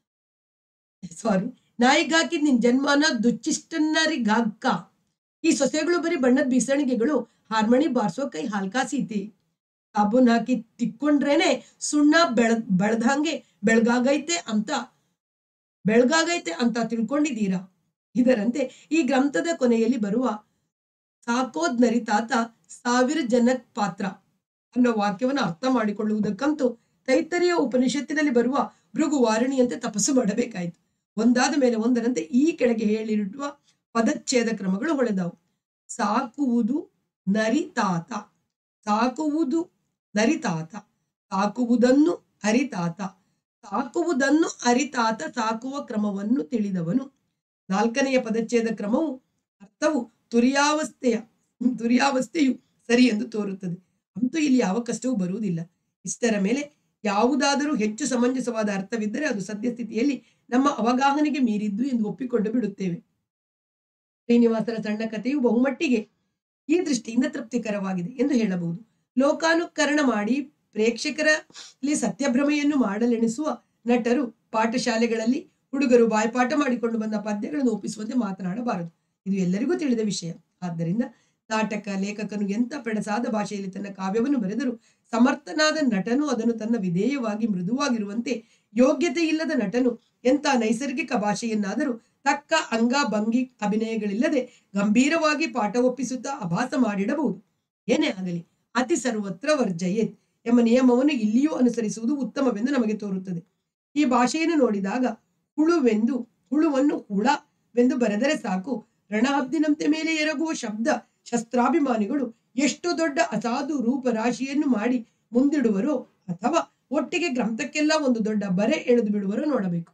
ಸಾರಿ ನಾಯಿಗ್ ಹಾಕಿದ್ ನಿನ್ ಜನ್ಮಾನ ದುಚ್ಚಿಷ್ಟನ್ನರಿಗಾಕ್ಕ ಈ ಸೊಸೆಗಳು ಬರೀ ಬಣ್ಣದ ಬೀಸಣಿಗೆಗಳು ಹಾರ್ಮಣಿ ಬಾರ್ಸೋ ಕೈ ಹಾಲ್ಕಾಸೀತಿ ಸಾಬೂನ್ ಹಾಕಿ ತಿಕ್ಕೊಂಡ್ರೇನೆ ಸುಣ್ಣ ಬೆಳ ಬೆಳ್ದಂಗೆ ಬೆಳಗಾಗೈತೆ ಅಂತ ಬೆಳಗಾಗೈತೆ ಅಂತ ತಿಳ್ಕೊಂಡಿದ್ದೀರಾ ಇದರಂತೆ ಈ ಗ್ರಂಥದ ಕೊನೆಯಲ್ಲಿ ಬರುವ ಸಾಕೋದ್ ನರಿತಾತ ಸಾವಿರ ಜನಕ್ ಪಾತ್ರ ಅನ್ನೋ ವಾಕ್ಯವನ್ನು ಅರ್ಥ ಮಾಡಿಕೊಳ್ಳುವುದಕ್ಕಂತೂ ತೈತರಿಯ ಉಪನಿಷತ್ತಿನಲ್ಲಿ ಬರುವ ಭೃಗು ವಾರಣಿಯಂತೆ ತಪಸ್ಸು ಮಾಡಬೇಕಾಯಿತು ಒಂದಾದ ಮೇಲೆ ಒಂದರಂತೆ ಈ ಕೆಳಗೆ ಹೇಳಿರುವ ಪದಚ್ಛೇದ ಕ್ರಮಗಳು ಹೊಳೆದವು ಸಾಕುವುದು ನರಿತಾತ ಸಾಕುವುದು ನರಿತಾತ ಸಾಕುವುದನ್ನು ಅರಿತಾತ ಸಾಕುವುದನ್ನು ಅರಿತಾತ ಸಾಕುವ ಕ್ರಮವನ್ನು ತಿಳಿದವನು ನಾಲ್ಕನೆಯ ಪದಚ್ಛೇದ ಕ್ರಮವು ಅರ್ಥವು ತುರಿಯಾವಸ್ಥೆಯ ತುರಿಯಾವಸ್ಥೆಯು ಸರಿ ಎಂದು ತೋರುತ್ತದೆ ಅಂತೂ ಇಲ್ಲಿ ಯಾವ ಕಷ್ಟವೂ ಬರುವುದಿಲ್ಲ ಇಷ್ಟರ ಮೇಲೆ ಯಾವುದಾದರೂ ಹೆಚ್ಚು ಸಮಂಜಸವಾದ ಅರ್ಥವಿದ್ದರೆ ಅದು ಸದ್ಯಸ್ಥಿತಿಯಲ್ಲಿ ನಮ್ಮ ಅವಗಾಹನೆಗೆ ಮೀರಿದ್ದು ಎಂದು ಒಪ್ಪಿಕೊಂಡು ಬಿಡುತ್ತೇವೆ ಶ್ರೀನಿವಾಸರ ಸಣ್ಣ ಕಥೆಯು ಬಹುಮಟ್ಟಿಗೆ ಈ ದೃಷ್ಟಿಯಿಂದ ತೃಪ್ತಿಕರವಾಗಿದೆ ಎಂದು ಹೇಳಬಹುದು ಲೋಕಾನುಕರಣ ಮಾಡಿ ಪ್ರೇಕ್ಷಕರಲ್ಲಿ ಸತ್ಯಭ್ರಮೆಯನ್ನು ಮಾಡಲೆಣಿಸುವ ನಟರು ಪಾಠಶಾಲೆಗಳಲ್ಲಿ ಹುಡುಗರು ಬಾಯ್ಪಾಠ ಮಾಡಿಕೊಂಡು ಬಂದ ಪದ್ಯಗಳನ್ನು ಒಪ್ಪಿಸುವಂತೆ ಮಾತನಾಡಬಾರದು ಇದು ಎಲ್ಲರಿಗೂ ತಿಳಿದ ವಿಷಯ ಆದ್ದರಿಂದ ನಾಟಕ ಲೇಖಕನು ಎಂಥ ಪೆಡಸಾದ ಭಾಷೆಯಲ್ಲಿ ತನ್ನ ಕಾವ್ಯವನ್ನು ಬರೆದರೂ ಸಮರ್ಥನಾದ ನಟನು ಅದನ್ನು ತನ್ನ ವಿಧೇಯವಾಗಿ ಮೃದುವಾಗಿರುವಂತೆ ಯೋಗ್ಯತೆ ಇಲ್ಲದ ನಟನು ಎಂಥ ನೈಸರ್ಗಿಕ ಭಾಷೆಯನ್ನಾದರೂ ತಕ್ಕ ಅಂಗ ಭಂಗಿ ಅಭಿನಯಗಳಿಲ್ಲದೆ ಗಂಭೀರವಾಗಿ ಪಾಠ ಒಪ್ಪಿಸುತ್ತಾ ಅಭಾಸ ಮಾಡಿಡಬಹುದು ಏನೇ ಆಗಲಿ ಅತಿ ಸರ್ವತ್ರ ವರ್ಜಯೇತ್ ಎಂಬ ನಿಯಮವನ್ನು ಇಲ್ಲಿಯೂ ಅನುಸರಿಸುವುದು ಉತ್ತಮವೆಂದು ನಮಗೆ ತೋರುತ್ತದೆ ಈ ಭಾಷೆಯನ್ನು ನೋಡಿದಾಗ ಹುಳುವೆಂದು ಹುಳುವನ್ನು ಹುಳವೆಂದು ಬರೆದರೆ ಸಾಕು ರಣಹದ್ದಿನಂತೆ ಮೇಲೆ ಎರಗುವ ಶಬ್ದ ಶಸ್ತ್ರಾಭಿಮಾನಿಗಳು ಎಷ್ಟು ದೊಡ್ಡ ಅಸಾಧು ರೂಪ ರಾಶಿಯನ್ನು ಮಾಡಿ ಮುಂದಿಡುವರೋ ಅಥವಾ ಒಟ್ಟಿಗೆ ಗ್ರಂಥಕ್ಕೆಲ್ಲ ಒಂದು ದೊಡ್ಡ ಬರೆ ಎಳೆದು ಬಿಡುವರೋ ನೋಡಬೇಕು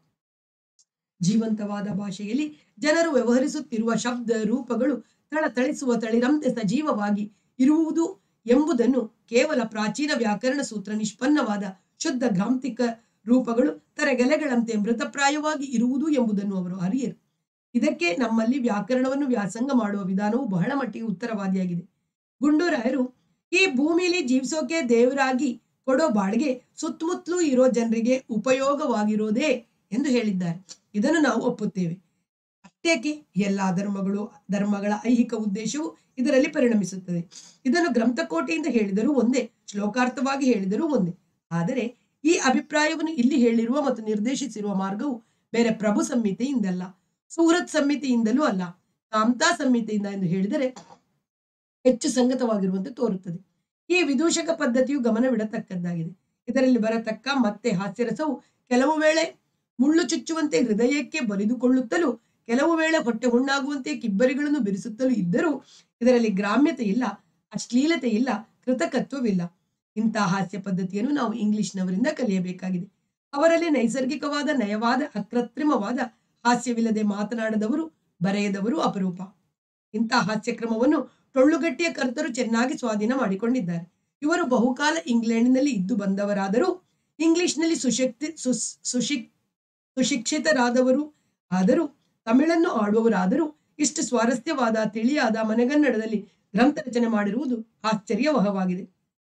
ಜೀವಂತವಾದ ಭಾಷೆಯಲ್ಲಿ ಜನರು ವ್ಯವಹರಿಸುತ್ತಿರುವ ಶಬ್ದ ರೂಪಗಳು ಥಳಥಳಿಸುವ ತಳಿರಂತೆ ಸಜೀವವಾಗಿ ಇರುವುದು ಎಂಬುದನ್ನು ಕೇವಲ ಪ್ರಾಚೀನ ವ್ಯಾಕರಣ ಸೂತ್ರ ನಿಷ್ಪನ್ನವಾದ ಶುದ್ಧ ಗ್ರಾಂಥಿಕ ರೂಪಗಳು ತರೆಗೆಲೆಗಳಂತೆ ಮೃತಪ್ರಾಯವಾಗಿ ಇರುವುದು ಎಂಬುದನ್ನು ಅವರು ಅರಿಯರು ಇದಕ್ಕೆ ನಮ್ಮಲ್ಲಿ ವ್ಯಾಕರಣವನ್ನು ವ್ಯಾಸಂಗ ಮಾಡುವ ವಿಧಾನವು ಬಹಳ ಮಟ್ಟಿಗೆ ಉತ್ತರವಾದಿಯಾಗಿದೆ ಗುಂಡೂರಾಯರು ಈ ಭೂಮಿಲಿ ಜೀವಿಸೋಕೆ ದೇವರಾಗಿ ಕೊಡೋ ಬಾಡಿಗೆ ಸುತ್ತಮುತ್ತಲೂ ಇರೋ ಜನರಿಗೆ ಉಪಯೋಗವಾಗಿರೋದೇ ಎಂದು ಹೇಳಿದ್ದಾರೆ ಇದನ್ನು ನಾವು ಒಪ್ಪುತ್ತೇವೆ ಅಷ್ಟೇಕೆ ಎಲ್ಲಾ ಧರ್ಮಗಳು ಧರ್ಮಗಳ ಐಹಿಕ ಉದ್ದೇಶವು ಇದರಲ್ಲಿ ಪರಿಣಮಿಸುತ್ತದೆ ಇದನ್ನು ಗ್ರಂಥಕೋಟೆಯಿಂದ ಹೇಳಿದರೂ ಒಂದೇ ಶ್ಲೋಕಾರ್ಥವಾಗಿ ಹೇಳಿದರೂ ಒಂದೇ ಆದರೆ ಈ ಅಭಿಪ್ರಾಯವನ್ನು ಇಲ್ಲಿ ಹೇಳಿರುವ ಮತ್ತು ನಿರ್ದೇಶಿಸಿರುವ ಮಾರ್ಗವು ಬೇರೆ ಪ್ರಭು ಸಂಹಿತೆಯಿಂದಲ್ಲ ಸೂರತ್ ಸಂಹಿತೆಯಿಂದಲೂ ಅಲ್ಲ ಕಾಮ್ತಾ ಸಂಹಿತೆಯಿಂದ ಎಂದು ಹೇಳಿದರೆ ಹೆಚ್ಚು ಸಂಗತವಾಗಿರುವಂತೆ ತೋರುತ್ತದೆ ಈ ವಿದೂಷಕ ಪದ್ಧತಿಯು ಗಮನವಿಡತಕ್ಕದ್ದಾಗಿದೆ ಇದರಲ್ಲಿ ಬರತಕ್ಕ ಮತ್ತೆ ಹಾಸ್ಯರಸವು ಕೆಲವು ವೇಳೆ ಮುಳ್ಳು ಚುಚ್ಚುವಂತೆ ಹೃದಯಕ್ಕೆ ಬಲಿದುಕೊಳ್ಳುತ್ತಲೂ ಕೆಲವು ವೇಳೆ ಹೊಟ್ಟೆ ಹುಣ್ಣಾಗುವಂತೆ ಕಿಬ್ಬರಿಗಳನ್ನು ಬಿರಿಸುತ್ತಲೂ ಇದ್ದರೂ ಇದರಲ್ಲಿ ಗ್ರಾಮ್ಯತೆ ಇಲ್ಲ ಅಶ್ಲೀಲತೆ ಇಲ್ಲ ಕೃತಕತ್ವವಿಲ್ಲ ಇಂತಹ ಹಾಸ್ಯ ಪದ್ಧತಿಯನ್ನು ನಾವು ಇಂಗ್ಲಿಷ್ನವರಿಂದ ಕಲಿಯಬೇಕಾಗಿದೆ ಅವರಲ್ಲಿ ನೈಸರ್ಗಿಕವಾದ ನಯವಾದ ಅಕೃತ್ರಿಮವಾದ ಹಾಸ್ಯವಿಲ್ಲದೆ ಮಾತನಾಡದವರು ಬರೆಯದವರು ಅಪರೂಪ ಇಂತಹ ಹಾಸ್ಯಕ್ರಮವನ್ನು ಟೊಳ್ಳುಗಟ್ಟಿಯ ಕರ್ತರು ಚೆನ್ನಾಗಿ ಸ್ವಾಧೀನ ಮಾಡಿಕೊಂಡಿದ್ದಾರೆ ಇವರು ಬಹುಕಾಲ ಇಂಗ್ಲೆಂಡಿನಲ್ಲಿ ಇದ್ದು ಬಂದವರಾದರೂ ಇಂಗ್ಲಿಷ್ನಲ್ಲಿ ಸುಶಕ್ತಿ ಸುಸ್ ಸುಶಿಕ್ ಸುಶಿಕ್ಷಿತರಾದವರು ಆದರೂ ತಮಿಳನ್ನು ಆಡುವವರಾದರೂ ಇಷ್ಟು ಸ್ವಾರಸ್ಯವಾದ ತಿಳಿಯಾದ ಮನೆಗನ್ನಡದಲ್ಲಿ ಗ್ರಂಥ ರಚನೆ ಮಾಡಿರುವುದು ಆಶ್ಚರ್ಯವಹವಾಗಿದೆ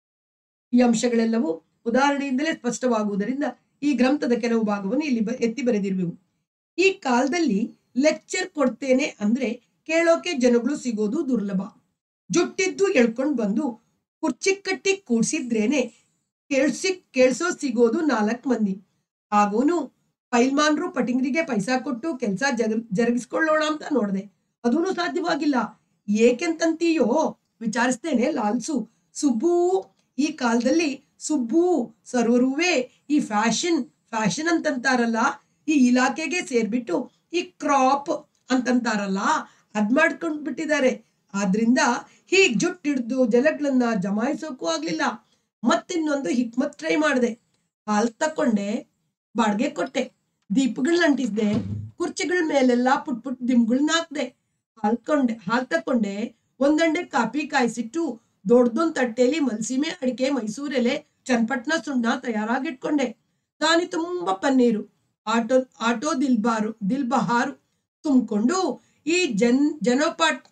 ಈ ಅಂಶಗಳೆಲ್ಲವೂ ಉದಾಹರಣೆಯಿಂದಲೇ ಸ್ಪಷ್ಟವಾಗುವುದರಿಂದ ಈ ಗ್ರಂಥದ ಕೆಲವು ಭಾಗವನ್ನು ಇಲ್ಲಿ ಬ- ಎತ್ತಿ ಬರೆದಿರುವೆವು ಈ ಕಾಲದಲ್ಲಿ ಲೆಕ್ಚರ್ ಕೊಡ್ತೇನೆ ಅಂದ್ರೆ ಕೇಳೋಕೆ ಜನಗಳು ಸಿಗೋದು ದುರ್ಲಭ ಜುಟ್ಟಿದ್ದು ಎಳ್ಕೊಂಡ್ ಬಂದು ಕುರ್ಚಿ ಕಟ್ಟಿ ಕೂಡ್ಸಿದ್ರೇನೆ ಕೇಳ್ಸಿ ಕೇಳ್ಸೋ ಸಿಗೋದು ನಾಲ್ಕು ಮಂದಿ ಹಾಗೂನು ಪೈಲ್ಮಾನ್ರು ಪಟಿಂಗ್ರಿಗೆ ಪೈಸಾ ಕೊಟ್ಟು ಕೆಲಸ ಜಗ ಜರುಗಿಸ್ಕೊಳ್ಳೋಣ ಅಂತ ನೋಡ್ದೆ ಅದೂನು ಸಾಧ್ಯವಾಗಿಲ್ಲ ಏಕೆಂತಂತೀಯೋ ವಿಚಾರಿಸ್ತೇನೆ ಲಾಲ್ಸು ಸುಬ್ಬು ಈ ಕಾಲದಲ್ಲಿ ಸುಬ್ಬು ಸರ್ವರುವೆ ಈ ಫ್ಯಾಷನ್ ಫ್ಯಾಷನ್ ಅಂತಂತಾರಲ್ಲ ಈ ಇಲಾಖೆಗೆ ಸೇರ್ಬಿಟ್ಟು ಈ ಕ್ರಾಪ್ ಅಂತಂತಾರಲ್ಲ ಅದ್ ಮಾಡ್ಕೊಂಡ್ ಬಿಟ್ಟಿದ್ದಾರೆ ಆದ್ರಿಂದ ಹೀಗ್ ಜುಟ್ ಹಿಡ್ದು ಜಲಗಳನ್ನ ಜಮಾಯಿಸೋಕ್ಕೂ ಆಗ್ಲಿಲ್ಲ ಮತ್ತಿನ್ನೊಂದು ಹಿಕ್ಮತ್ ಟ್ರೈ ಮಾಡಿದೆ ಹಾಲ್ ತಕೊಂಡೆ ಬಾಡ್ಗೆ ಕೊಟ್ಟೆ ದೀಪಗಳನ್ನ ಅಂಟಿಸ್ದೆ ಕುರ್ಚಿಗಳ ಮೇಲೆಲ್ಲ ಪುಟ್ ಪುಟ್ ದಿಂಬ್ಗಳನ್ನ ಹಾಕ್ದೆ ಹಾಲ್ಕೊಂಡೆ ಹಾಲ್ ತಕೊಂಡೆ ಒಂದಂಡೆ ಕಾಪಿ ಕಾಯಿಸಿಟ್ಟು ದೊಡ್ಡದೊಂದ್ ತಟ್ಟೆಲಿ ಮಲ್ಸಿಮೆ ಅಡಿಕೆ ಮೈಸೂರೆಲೆ ಚನ್ನಪಟ್ಟಣ ಸುಣ್ಣ ತಯಾರಾಗಿಟ್ಕೊಂಡೆ ದಾನಿ ತುಂಬಾ ಪನ್ನೀರು ಆಟೋ ಆಟೋ ದಿಲ್ಬಾರು ದಿಲ್ಬಹಾರು ತುಂಬಿಕೊಂಡು ಈ ಜನ್ ಜನೋಪಾಟ್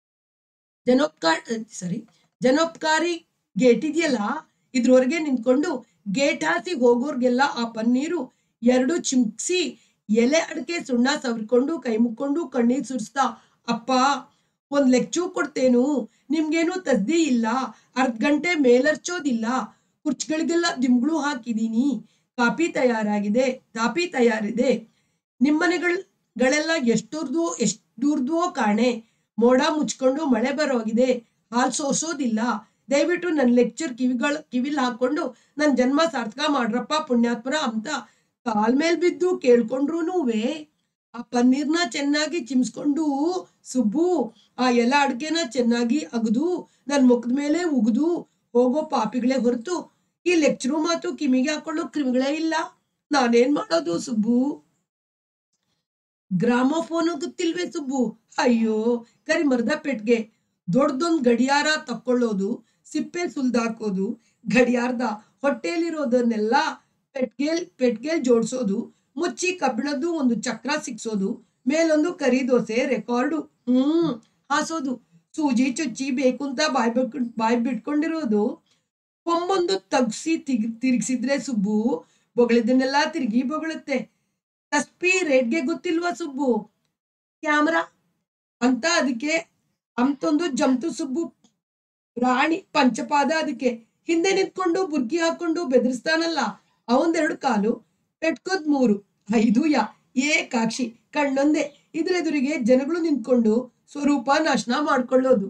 ಜನೋಪಕಾರ ಸಾರಿ ಜನೋಪಕಾರಿ ಗೇಟ್ ಇದೆಯಲ್ಲ ಇದ್ರವರೆಗೆ ನಿಂತ್ಕೊಂಡು ಗೇಟ್ ಹಾಸಿ ಹೋಗೋರ್ಗೆಲ್ಲ ಆ ಪನ್ನೀರು ಎರಡು ಚಿಮ್ಕ್ಸಿ ಎಲೆ ಅಡಿಕೆ ಸುಣ್ಣ ಸವರ್ಕೊಂಡು ಕೈ ಮುಕ್ಕೊಂಡು ಕಣ್ಣೀರ್ ಸುರಿಸ್ತಾ ಅಪ್ಪ ಒಂದ್ ಲೆಕ್ಚು ಕೊಡ್ತೇನು ನಿಮ್ಗೇನು ತಸ್ದಿ ಇಲ್ಲ ಅರ್ಧ ಗಂಟೆ ಮೇಲರ್ಚೋದಿಲ್ಲ ಕುರ್ಚಿಗಳಿಗೆಲ್ಲ ದಿಂಬ್ಳು ಹಾಕಿದೀನಿ ಕಾಪಿ ತಯಾರಾಗಿದೆ ಕಾಪಿ ತಯಾರಿದೆ ನಿಮ್ಮನೆಗಳ್ ಗಳೆಲ್ಲ ಎಷ್ಟುರ್ದ್ವೋ ಎಷ್ಟು ದೂರ್ದ್ವೋ ಕಾಣೆ ಮೋಡ ಮುಚ್ಕೊಂಡು ಮಳೆ ಬರೋಗಿದೆ ಹಾಲ್ ಸೋಸೋದಿಲ್ಲ ದಯವಿಟ್ಟು ನನ್ನ ಲೆಕ್ಚರ್ ಕಿವಿಗಳ ಕಿವಿಲ್ ಹಾಕೊಂಡು ನನ್ನ ಜನ್ಮ ಸಾರ್ಥಕ ಮಾಡ್ರಪ್ಪ ಪುಣ್ಯಾತ್ಮರ ಅಂತ ಕಾಲ್ ಮೇಲ್ ಬಿದ್ದು ಕೇಳ್ಕೊಂಡ್ರುನುವೆ ಆ ಪನ್ನೀರ್ನ ಚೆನ್ನಾಗಿ ಚಿಮ್ಸ್ಕೊಂಡು ಸುಬ್ಬು ಆ ಎಲ್ಲ ಅಡ್ಕೆನ ಚೆನ್ನಾಗಿ ಅಗದು ನನ್ ಮುಖದ ಮೇಲೆ ಉಗಿದು ಹೋಗೋ ಪಾಪಿಗಳೇ ಹೊರತು ಈ ಲೆಕ್ಚರು ಮಾತು ಕಿವಿಗೆ ಹಾಕೊಳ್ಳೋ ಕ್ರಿಮಿಗಳೇ ಇಲ್ಲ ನಾನೇನ್ ಮಾಡೋದು ಸುಬ್ಬು ಗ್ರಾಮೋಫೋನು ಗೊತ್ತಿಲ್ವೇ ಸುಬ್ಬು ಅಯ್ಯೋ ಕರಿ ಮರದ ಪೆಟ್ಗೆ ದೊಡ್ಡದೊಂದ್ ಗಡಿಯಾರ ತಕ್ಕೊಳ್ಳೋದು ಸಿಪ್ಪೆ ಸುಲ್ದಾಕೋದು ಗಡಿಯಾರದ ಹೊಟ್ಟೆಯಲ್ಲಿರೋದನ್ನೆಲ್ಲ ಪೆಟ್ಗೇಲ್ ಪೆಟ್ಗೇಲ್ ಜೋಡಿಸೋದು ಮುಚ್ಚಿ ಕಬ್ಬಿಣದ್ದು ಒಂದು ಚಕ್ರ ಸಿಕ್ಸೋದು ಮೇಲೊಂದು ಕರಿ ದೋಸೆ ರೆಕಾರ್ಡು ಹ್ಮ್ ಹಾಸೋದು ಸೂಜಿ ಚುಚ್ಚಿ ಬೇಕು ಅಂತ ಬಾಯ್ ಬಿಟ್ ಬಾಯ್ ಬಿಟ್ಕೊಂಡಿರೋದು ಕೊಂಬೊಂದು ತಗ್ಸಿ ತಿಗ್ ತಿರುಗಿಸಿದ್ರೆ ಸುಬ್ಬು ಬೊಗಳಿದ್ದನ್ನೆಲ್ಲ ತಿರುಗಿ ಬೊಗಳುತ್ತೆ ತಸ್ಪಿ ರೇಟ್ಗೆ ಗೊತ್ತಿಲ್ವಾ ಸುಬ್ಬು ಕ್ಯಾಮ್ರಾ ಅಂತ ಅದಕ್ಕೆ ಅಂತೊಂದು ಜಂತು ಸುಬ್ಬು ರಾಣಿ ಪಂಚಪಾದ ಅದಕ್ಕೆ ಹಿಂದೆ ನಿಂತ್ಕೊಂಡು ಬುರ್ಕಿ ಹಾಕೊಂಡು ಬೆದರಿಸ್ತಾನಲ್ಲ ಅವಂದೆರಡು ಕಾಲು ಪೆಟ್ಕೋದ್ ಮೂರು ಐದು ಯಾ ಏಕಾಕ್ಷಿ ಕಣ್ಣೊಂದೆ ಇದ್ರೆದುರಿಗೆ ಜನಗಳು ನಿಂತ್ಕೊಂಡು ಸ್ವರೂಪ ನಾಶನ ಮಾಡ್ಕೊಳ್ಳೋದು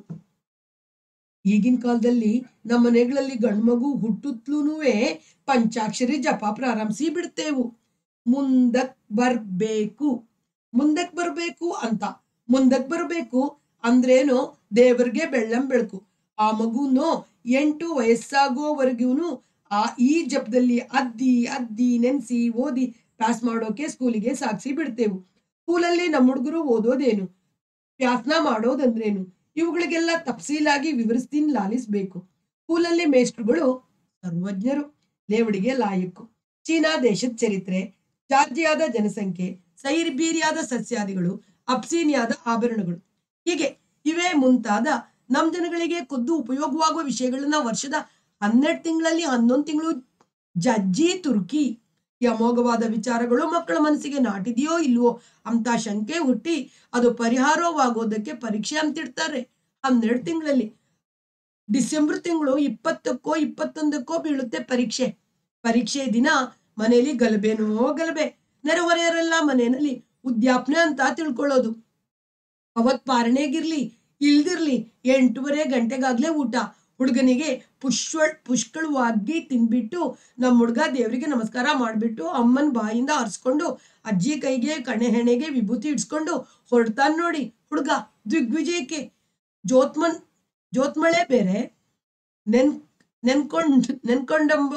ಈಗಿನ ಕಾಲದಲ್ಲಿ ನಮ್ಮ ಮನೆಗಳಲ್ಲಿ ಗಂಡ್ಮಗು ಹುಟ್ಟುತ್ತಲೂನುವೆ ಪಂಚಾಕ್ಷರಿ ಜಪ ಪ್ರಾರಂಭಿಸಿ ಬಿಡ್ತೇವು ಮುಂದಕ್ ಬರ್ಬೇಕು ಮುಂದಕ್ ಬರ್ಬೇಕು ಅಂತ ಮುಂದಕ್ ಬರ್ಬೇಕು ಅಂದ್ರೇನು ದೇವರಿಗೆ ಬೆಳ್ಳಂ ಬೆಳಕು ಆ ಮಗುನು ಎಂಟು ವಯಸ್ಸಾಗೋವರೆಗೂ ಆ ಈ ಜಪದಲ್ಲಿ ಅದ್ದಿ ಅದ್ದಿ ನೆನ್ಸಿ ಓದಿ ಪಾಸ್ ಮಾಡೋಕೆ ಸ್ಕೂಲಿಗೆ ಸಾಗಿಸಿ ಬಿಡ್ತೇವು ಸ್ಕೂಲಲ್ಲಿ ನಮ್ಮ ಹುಡುಗರು ಓದೋದೇನು ವ್ಯಾಸನ ಮಾಡೋದಂದ್ರೇನು ಇವುಗಳಿಗೆಲ್ಲ ತಪ್ಸೀಲಾಗಿ ವಿವರಿಸ್ತೀನಿ ಲಾಲಿಸ್ಬೇಕು ಸ್ಕೂಲಲ್ಲಿ ಮೇಷ್ಟ್ರುಗಳು ಸರ್ವಜ್ಞರು ಲೇವಡಿಗೆ ಲಾಯಕ್ಕು ಚೀನಾ ದೇಶದ ಚರಿತ್ರೆ ಜಾರ್ಜಿಯಾದ ಜನಸಂಖ್ಯೆ ಸೈರ್ಬೀರಿಯಾದ ಸಸ್ಯಾದಿಗಳು ಅಪ್ಸೀನಿಯಾದ ಆಭರಣಗಳು ಹೀಗೆ ಇವೇ ಮುಂತಾದ ನಮ್ ಜನಗಳಿಗೆ ಖುದ್ದು ಉಪಯೋಗವಾಗುವ ವಿಷಯಗಳನ್ನ ವರ್ಷದ ಹನ್ನೆರಡು ತಿಂಗಳಲ್ಲಿ ಹನ್ನೊಂದು ತಿಂಗಳು ಜಜ್ಜಿ ತುರ್ಕಿ ಈ ಅಮೋಘವಾದ ವಿಚಾರಗಳು ಮಕ್ಕಳ ಮನಸ್ಸಿಗೆ ನಾಟಿದೆಯೋ ಇಲ್ವೋ ಅಂತ ಶಂಕೆ ಹುಟ್ಟಿ ಅದು ಪರಿಹಾರವಾಗೋದಕ್ಕೆ ಪರೀಕ್ಷೆ ಅಂತಿಡ್ತಾರೆ ಹನ್ನೆರಡು ತಿಂಗಳಲ್ಲಿ ಡಿಸೆಂಬರ್ ತಿಂಗಳು ಇಪ್ಪತ್ತಕ್ಕೋ ಇಪ್ಪತ್ತೊಂದಕ್ಕೋ ಬೀಳುತ್ತೆ ಪರೀಕ್ಷೆ ಪರೀಕ್ಷೆ ದಿನ ಮನೆಯಲ್ಲಿ ಗಲಭೆನೋ ಗಲಭೆ ನೆರೆಹೊರೆಯವರೆಲ್ಲ ಮನೆಯಲ್ಲಿ ಉದ್ಯಾಪನೆ ಅಂತ ತಿಳ್ಕೊಳ್ಳೋದು ಅವತ್ ಪಾರಣೆಗಿರ್ಲಿ ಇಲ್ದಿರ್ಲಿ ಎಂಟೂವರೆ ಗಂಟೆಗಾಗ್ಲೇ ಊಟ ಹುಡುಗನಿಗೆ ಪುಷ್ವ ಪುಷ್ಕಳವಾಗಿ ತಿನ್ಬಿಟ್ಟು ನಮ್ಮ ಹುಡುಗ ದೇವರಿಗೆ ನಮಸ್ಕಾರ ಮಾಡಿಬಿಟ್ಟು ಅಮ್ಮನ ಬಾಯಿಂದ ಹರಿಸ್ಕೊಂಡು ಅಜ್ಜಿ ಕೈಗೆ ಕಣೆ ಹೆಣೆಗೆ ವಿಭೂತಿ ಇಡ್ಸ್ಕೊಂಡು ಹೊರಡ್ತಾನೆ ನೋಡಿ ಹುಡುಗ ದಿಗ್ವಿಜಯಕ್ಕೆ ಜ್ಯೋತ್ಮನ್ ಜ್ಯೋತ್ಮಳೆ ಬೇರೆ ನೆನ್ ನೆನ್ಕೊಂಡ್ ನೆನ್ಕೊಂಡಂಬ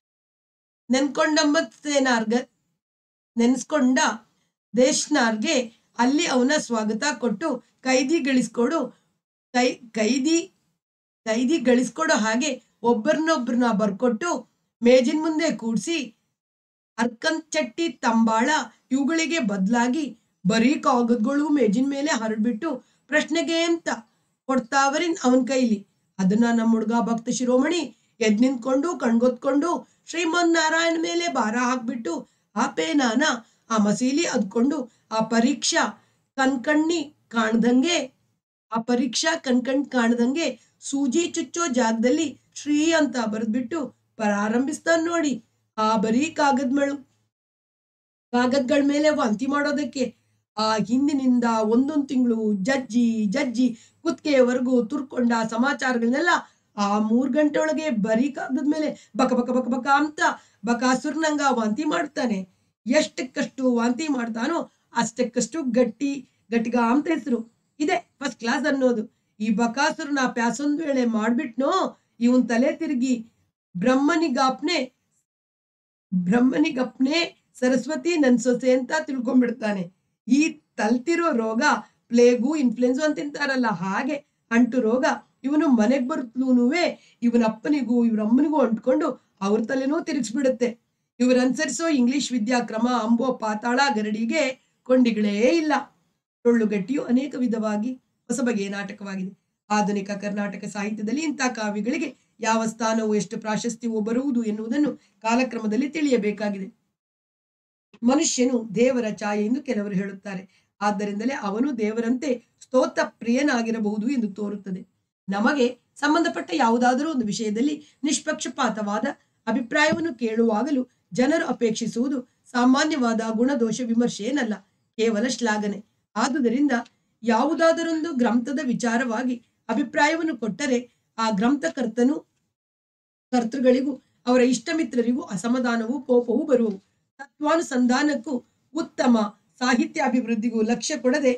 ನೆನ್ಕೊಂಡಂಬತ್ತೇನಾರ್ಗ ನೆನ್ಸ್ಕೊಂಡ ದೇಶ್ನಾರ್ಗೆ ಅಲ್ಲಿ ಅವನ ಸ್ವಾಗತ ಕೊಟ್ಟು ಕೈದಿ ಗಳಿಸ್ಕೊಡು ಕೈ ಕೈದಿ ಕೈದಿ ಗಳಿಸ್ಕೊಡೋ ಹಾಗೆ ಒಬ್ಬರನ್ನೊಬ್ಬರನ್ನ ಬರ್ಕೊಟ್ಟು ಮೇಜಿನ ಮುಂದೆ ಕೂಡ್ಸಿ ಅರ್ಕನ್ ಚಟ್ಟಿ ತಂಬಾಳ ಇವುಗಳಿಗೆ ಬದಲಾಗಿ ಬರೀ ಕಾಗದಗಳು ಮೇಜಿನ ಮೇಲೆ ಹರಡ್ಬಿಟ್ಟು ಪ್ರಶ್ನೆಗೆ ಅಂತ ಕೊಡ್ತಾವರಿನ್ ಅವನ್ ಕೈಲಿ ಅದನ್ನ ನಮ್ಮ ಹುಡುಗ ಭಕ್ತ ಶಿರೋಮಣಿ ಎದ್ ನಿಂತ್ಕೊಂಡು ಕಣ್ಗೊತ್ಕೊಂಡು ಶ್ರೀಮನ್ ನಾರಾಯಣ ಮೇಲೆ ಭಾರ ಹಾಕ್ಬಿಟ್ಟು ಆ ಪೇನಾನ ಆ ಮಸೀಲಿ ಅದ್ಕೊಂಡು ಆ ಪರೀಕ್ಷಾ ಕಣ್ಕಣ್ಣಿ ಕಾಣ್ದಂಗೆ ಆ ಪರೀಕ್ಷಾ ಕಣ್ಕಣ್ ಕಾಣ್ದಂಗೆ ಸೂಜಿ ಚುಚ್ಚೋ ಜಾಗದಲ್ಲಿ ಶ್ರೀ ಅಂತ ಬರೆದ್ಬಿಟ್ಟು ಪ್ರಾರಂಭಿಸ್ತಾನೆ ನೋಡಿ ಆ ಬರೀ ಕಾಗದ ಮೇಳ್ ಕಾಗದಗಳ ಮೇಲೆ ವಾಂತಿ ಮಾಡೋದಕ್ಕೆ ಆ ಹಿಂದಿನಿಂದ ಒಂದೊಂದು ತಿಂಗಳು ಜಜ್ಜಿ ಜಜ್ಜಿ ಕುತ್ತಿಗೆಯವರೆಗೂ ತುರ್ಕೊಂಡ ಸಮಾಚಾರಗಳನ್ನೆಲ್ಲ ಆ ಮೂರ್ ಗಂಟೆ ಒಳಗೆ ಬರೀ ಕಾಗದ ಮೇಲೆ ಬಕ ಬಕ ಬಕ ಬಕ ಅಂತ ಬಕಾಸುರ್ನಂಗ ವಾಂತಿ ಮಾಡ್ತಾನೆ ಎಷ್ಟಕ್ಕಷ್ಟು ವಾಂತಿ ಮಾಡ್ತಾನೋ ಅಷ್ಟಕ್ಕಷ್ಟು ಗಟ್ಟಿ ಗಟ್ಟಿಗ ಅಂತ ಹೆಸರು ಇದೆ ಫಸ್ಟ್ ಕ್ಲಾಸ್ ಅನ್ನೋದು ಈ ಬಕಾಸುರನ ಪ್ಯಾಸೊಂದ್ ವೇಳೆ ಮಾಡ್ಬಿಟ್ನೋ ಇವನ್ ತಲೆ ತಿರುಗಿ ಬ್ರಹ್ಮನಿಗಾಪ್ನೆ ಬ್ರಹ್ಮನಿಗಪ್ನೆ ಸರಸ್ವತಿ ನನ್ ಸೊಸೆ ಅಂತ ತಿಳ್ಕೊಂಡ್ಬಿಡ್ತಾನೆ ಈ ತಲ್ತಿರೋ ರೋಗ ಪ್ಲೇಗು ಇನ್ಫ್ಲುಯೆನ್ಸು ಅಂತಿಂತಾರಲ್ಲ ಹಾಗೆ ಅಂಟು ರೋಗ ಇವನು ಮನೆಗ್ ಬರ್ತಲೂನುವೆ ಇವನ ಅಪ್ಪನಿಗೂ ಇವ್ರ ಅಮ್ಮನಿಗೂ ಅಂಟ್ಕೊಂಡು ಅವ್ರ ತಲೆನೂ ತಿರುಗಿಸ್ಬಿಡುತ್ತೆ ಇವ್ರು ಅನುಸರಿಸೋ ಇಂಗ್ಲಿಷ್ ವಿದ್ಯಾಕ್ರಮ ಅಂಬೋ ಪಾತಾಳ ಗರಡಿಗೆ ಕೊಂಡಿಗಳೇ ಇಲ್ಲ ಟೊಳ್ಳುಗಟ್ಟಿಯು ಅನೇಕ ವಿಧವಾಗಿ ಹೊಸ ಬಗೆಯ ನಾಟಕವಾಗಿದೆ ಆಧುನಿಕ ಕರ್ನಾಟಕ ಸಾಹಿತ್ಯದಲ್ಲಿ ಇಂಥ ಕಾವ್ಯಗಳಿಗೆ ಯಾವ ಸ್ಥಾನವು ಎಷ್ಟು ಪ್ರಾಶಸ್ತ್ಯವೂ ಬರುವುದು ಎನ್ನುವುದನ್ನು ಕಾಲಕ್ರಮದಲ್ಲಿ ತಿಳಿಯಬೇಕಾಗಿದೆ ಮನುಷ್ಯನು ದೇವರ ಛಾಯೆ ಎಂದು ಕೆಲವರು ಹೇಳುತ್ತಾರೆ ಆದ್ದರಿಂದಲೇ ಅವನು ದೇವರಂತೆ ಸ್ತೋತ್ರ ಪ್ರಿಯನಾಗಿರಬಹುದು ಎಂದು ತೋರುತ್ತದೆ ನಮಗೆ ಸಂಬಂಧಪಟ್ಟ ಯಾವುದಾದರೂ ಒಂದು ವಿಷಯದಲ್ಲಿ ನಿಷ್ಪಕ್ಷಪಾತವಾದ ಅಭಿಪ್ರಾಯವನ್ನು ಕೇಳುವಾಗಲೂ ಜನರು ಅಪೇಕ್ಷಿಸುವುದು ಸಾಮಾನ್ಯವಾದ ಗುಣದೋಷ ವಿಮರ್ಶೆಯೇನಲ್ಲ ಕೇವಲ ಶ್ಲಾಘನೆ ಆದುದರಿಂದ ಯಾವುದಾದರೊಂದು ಗ್ರಂಥದ ವಿಚಾರವಾಗಿ ಅಭಿಪ್ರಾಯವನ್ನು ಕೊಟ್ಟರೆ ಆ ಗ್ರಂಥಕರ್ತನು ಕರ್ತೃಗಳಿಗೂ ಅವರ ಇಷ್ಟಮಿತ್ರರಿಗೂ ಅಸಮಾಧಾನವೂ ಕೋಪವೂ ಬರುವವು ತತ್ವಾನುಸಂಧಾನಕ್ಕೂ ಉತ್ತಮ ಸಾಹಿತ್ಯ ಅಭಿವೃದ್ಧಿಗೂ ಲಕ್ಷ್ಯ ಕೊಡದೆ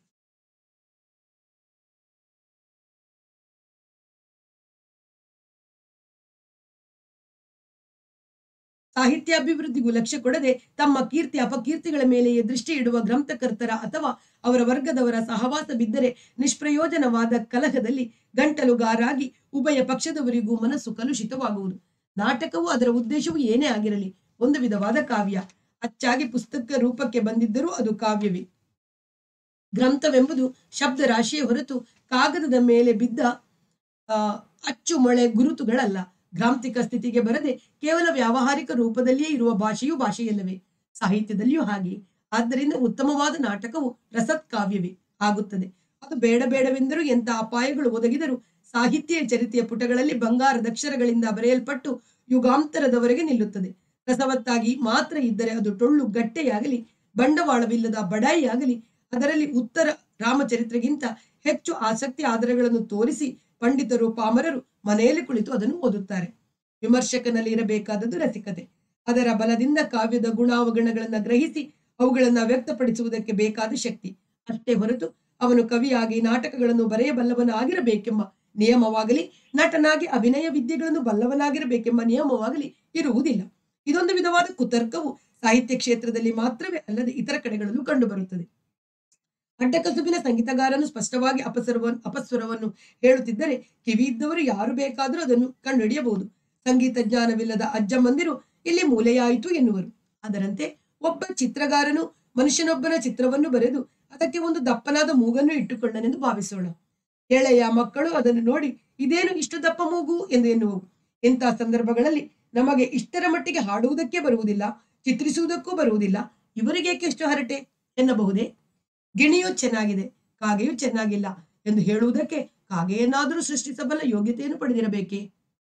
ಸಾಹಿತ್ಯ ಅಭಿವೃದ್ಧಿಗೂ ಲಕ್ಷ್ಯ ಕೊಡದೆ ತಮ್ಮ ಕೀರ್ತಿ ಅಪಕೀರ್ತಿಗಳ ಮೇಲೆಯೇ ದೃಷ್ಟಿ ಇಡುವ ಗ್ರಂಥಕರ್ತರ ಅಥವಾ ಅವರ ವರ್ಗದವರ ಸಹವಾಸ ಬಿದ್ದರೆ ನಿಷ್ಪ್ರಯೋಜನವಾದ ಕಲಹದಲ್ಲಿ ಗಂಟಲುಗಾರಾಗಿ ಉಭಯ ಪಕ್ಷದವರಿಗೂ ಮನಸ್ಸು ಕಲುಷಿತವಾಗುವುದು ನಾಟಕವು ಅದರ ಉದ್ದೇಶವು ಏನೇ ಆಗಿರಲಿ ಒಂದು ವಿಧವಾದ ಕಾವ್ಯ ಅಚ್ಚಾಗಿ ಪುಸ್ತಕ ರೂಪಕ್ಕೆ ಬಂದಿದ್ದರೂ ಅದು ಕಾವ್ಯವೇ ಗ್ರಂಥವೆಂಬುದು ಶಬ್ದ ರಾಶಿಯ ಹೊರತು ಕಾಗದದ ಮೇಲೆ ಬಿದ್ದ ಆ, ಅಚ್ಚು ಮೊಳೆ ಗುರುತುಗಳಲ್ಲ ಗ್ರಾಂಥಿಕ ಸ್ಥಿತಿಗೆ ಬರದೆ ಕೇವಲ ವ್ಯಾವಹಾರಿಕ ರೂಪದಲ್ಲಿಯೇ ಇರುವ ಭಾಷೆಯು ಭಾಷೆಯಲ್ಲವೇ ಸಾಹಿತ್ಯದಲ್ಲಿಯೂ ಹಾಗೆ ಆದ್ದರಿಂದ ಉತ್ತಮವಾದ ನಾಟಕವು ರಸತ್ ಕಾವ್ಯವೇ ಆಗುತ್ತದೆ ಅದು ಬೇಡ ಬೇಡವೆಂದರೂ ಎಂಥ ಅಪಾಯಗಳು ಒದಗಿದರೂ ಸಾಹಿತ್ಯ ಚರಿತೆಯ ಪುಟಗಳಲ್ಲಿ ಬಂಗಾರದಕ್ಷರಗಳಿಂದ ಬರೆಯಲ್ಪಟ್ಟು ಯುಗಾಂತರದವರೆಗೆ ನಿಲ್ಲುತ್ತದೆ ರಸವತ್ತಾಗಿ ಮಾತ್ರ ಇದ್ದರೆ ಅದು ಟೊಳ್ಳು ಗಟ್ಟೆಯಾಗಲಿ ಬಂಡವಾಳವಿಲ್ಲದ ಬಡಾಯಿಯಾಗಲಿ ಅದರಲ್ಲಿ ಉತ್ತರ ರಾಮಚರಿತ್ರೆಗಿಂತ ಹೆಚ್ಚು ಆಸಕ್ತಿ ಆಧಾರಗಳನ್ನು ತೋರಿಸಿ ಪಂಡಿತರು ಪಾಮರರು ಮನೆಯಲ್ಲಿ ಕುಳಿತು ಅದನ್ನು ಓದುತ್ತಾರೆ ವಿಮರ್ಶಕನಲ್ಲಿ ಇರಬೇಕಾದದ್ದು ರಸಿಕತೆ ಅದರ ಬಲದಿಂದ ಕಾವ್ಯದ ಗುಣಾವಗುಣಗಳನ್ನು ಗ್ರಹಿಸಿ ಅವುಗಳನ್ನು ವ್ಯಕ್ತಪಡಿಸುವುದಕ್ಕೆ ಬೇಕಾದ ಶಕ್ತಿ ಅಷ್ಟೇ ಹೊರತು ಅವನು ಕವಿಯಾಗಿ ನಾಟಕಗಳನ್ನು ಬರೆಯಬಲ್ಲವನಾಗಿರಬೇಕೆಂಬ ನಿಯಮವಾಗಲಿ ನಟನಾಗಿ ಅಭಿನಯ ವಿದ್ಯೆಗಳನ್ನು ಬಲ್ಲವನಾಗಿರಬೇಕೆಂಬ ನಿಯಮವಾಗಲಿ ಇರುವುದಿಲ್ಲ ಇದೊಂದು ವಿಧವಾದ ಕುತರ್ಕವು ಸಾಹಿತ್ಯ ಕ್ಷೇತ್ರದಲ್ಲಿ ಮಾತ್ರವೇ ಅಲ್ಲದೆ ಇತರ ಕಡೆಗಳಲ್ಲೂ ಕಂಡುಬರುತ್ತದೆ ಅಡ್ಡಕಸುಬಿನ ಸಂಗೀತಗಾರನು ಸ್ಪಷ್ಟವಾಗಿ ಅಪಸ್ವರವನ್ನು ಅಪಸ್ವರವನ್ನು ಹೇಳುತ್ತಿದ್ದರೆ ಕಿವಿ ಇದ್ದವರು ಯಾರು ಬೇಕಾದರೂ ಅದನ್ನು ಕಂಡುಹಿಡಿಯಬಹುದು ಸಂಗೀತ ಜ್ಞಾನವಿಲ್ಲದ ಅಜ್ಜಮ್ಮಂದಿರು ಇಲ್ಲಿ ಮೂಲೆಯಾಯಿತು ಎನ್ನುವರು ಅದರಂತೆ ಒಬ್ಬ ಚಿತ್ರಗಾರನು ಮನುಷ್ಯನೊಬ್ಬನ ಚಿತ್ರವನ್ನು ಬರೆದು ಅದಕ್ಕೆ ಒಂದು ದಪ್ಪನಾದ ಮೂಗನ್ನು ಇಟ್ಟುಕೊಂಡನೆಂದು ಭಾವಿಸೋಣ ಎಳೆಯ ಮಕ್ಕಳು ಅದನ್ನು ನೋಡಿ ಇದೇನು ಇಷ್ಟು ದಪ್ಪ ಮೂಗು ಎಂದು ಎನ್ನುವರು ಇಂತಹ ಸಂದರ್ಭಗಳಲ್ಲಿ ನಮಗೆ ಇಷ್ಟರ ಮಟ್ಟಿಗೆ ಹಾಡುವುದಕ್ಕೆ ಬರುವುದಿಲ್ಲ ಚಿತ್ರಿಸುವುದಕ್ಕೂ ಬರುವುದಿಲ್ಲ ಇವರಿಗೇಕೆ ಎಷ್ಟು ಹರಟೆ ಎನ್ನಬಹುದೇ ಗಿಣಿಯು ಚೆನ್ನಾಗಿದೆ ಕಾಗೆಯು ಚೆನ್ನಾಗಿಲ್ಲ ಎಂದು ಹೇಳುವುದಕ್ಕೆ ಕಾಗೆಯನ್ನಾದರೂ ಸೃಷ್ಟಿಸಬಲ್ಲ ಯೋಗ್ಯತೆಯನ್ನು ಪಡೆದಿರಬೇಕೇ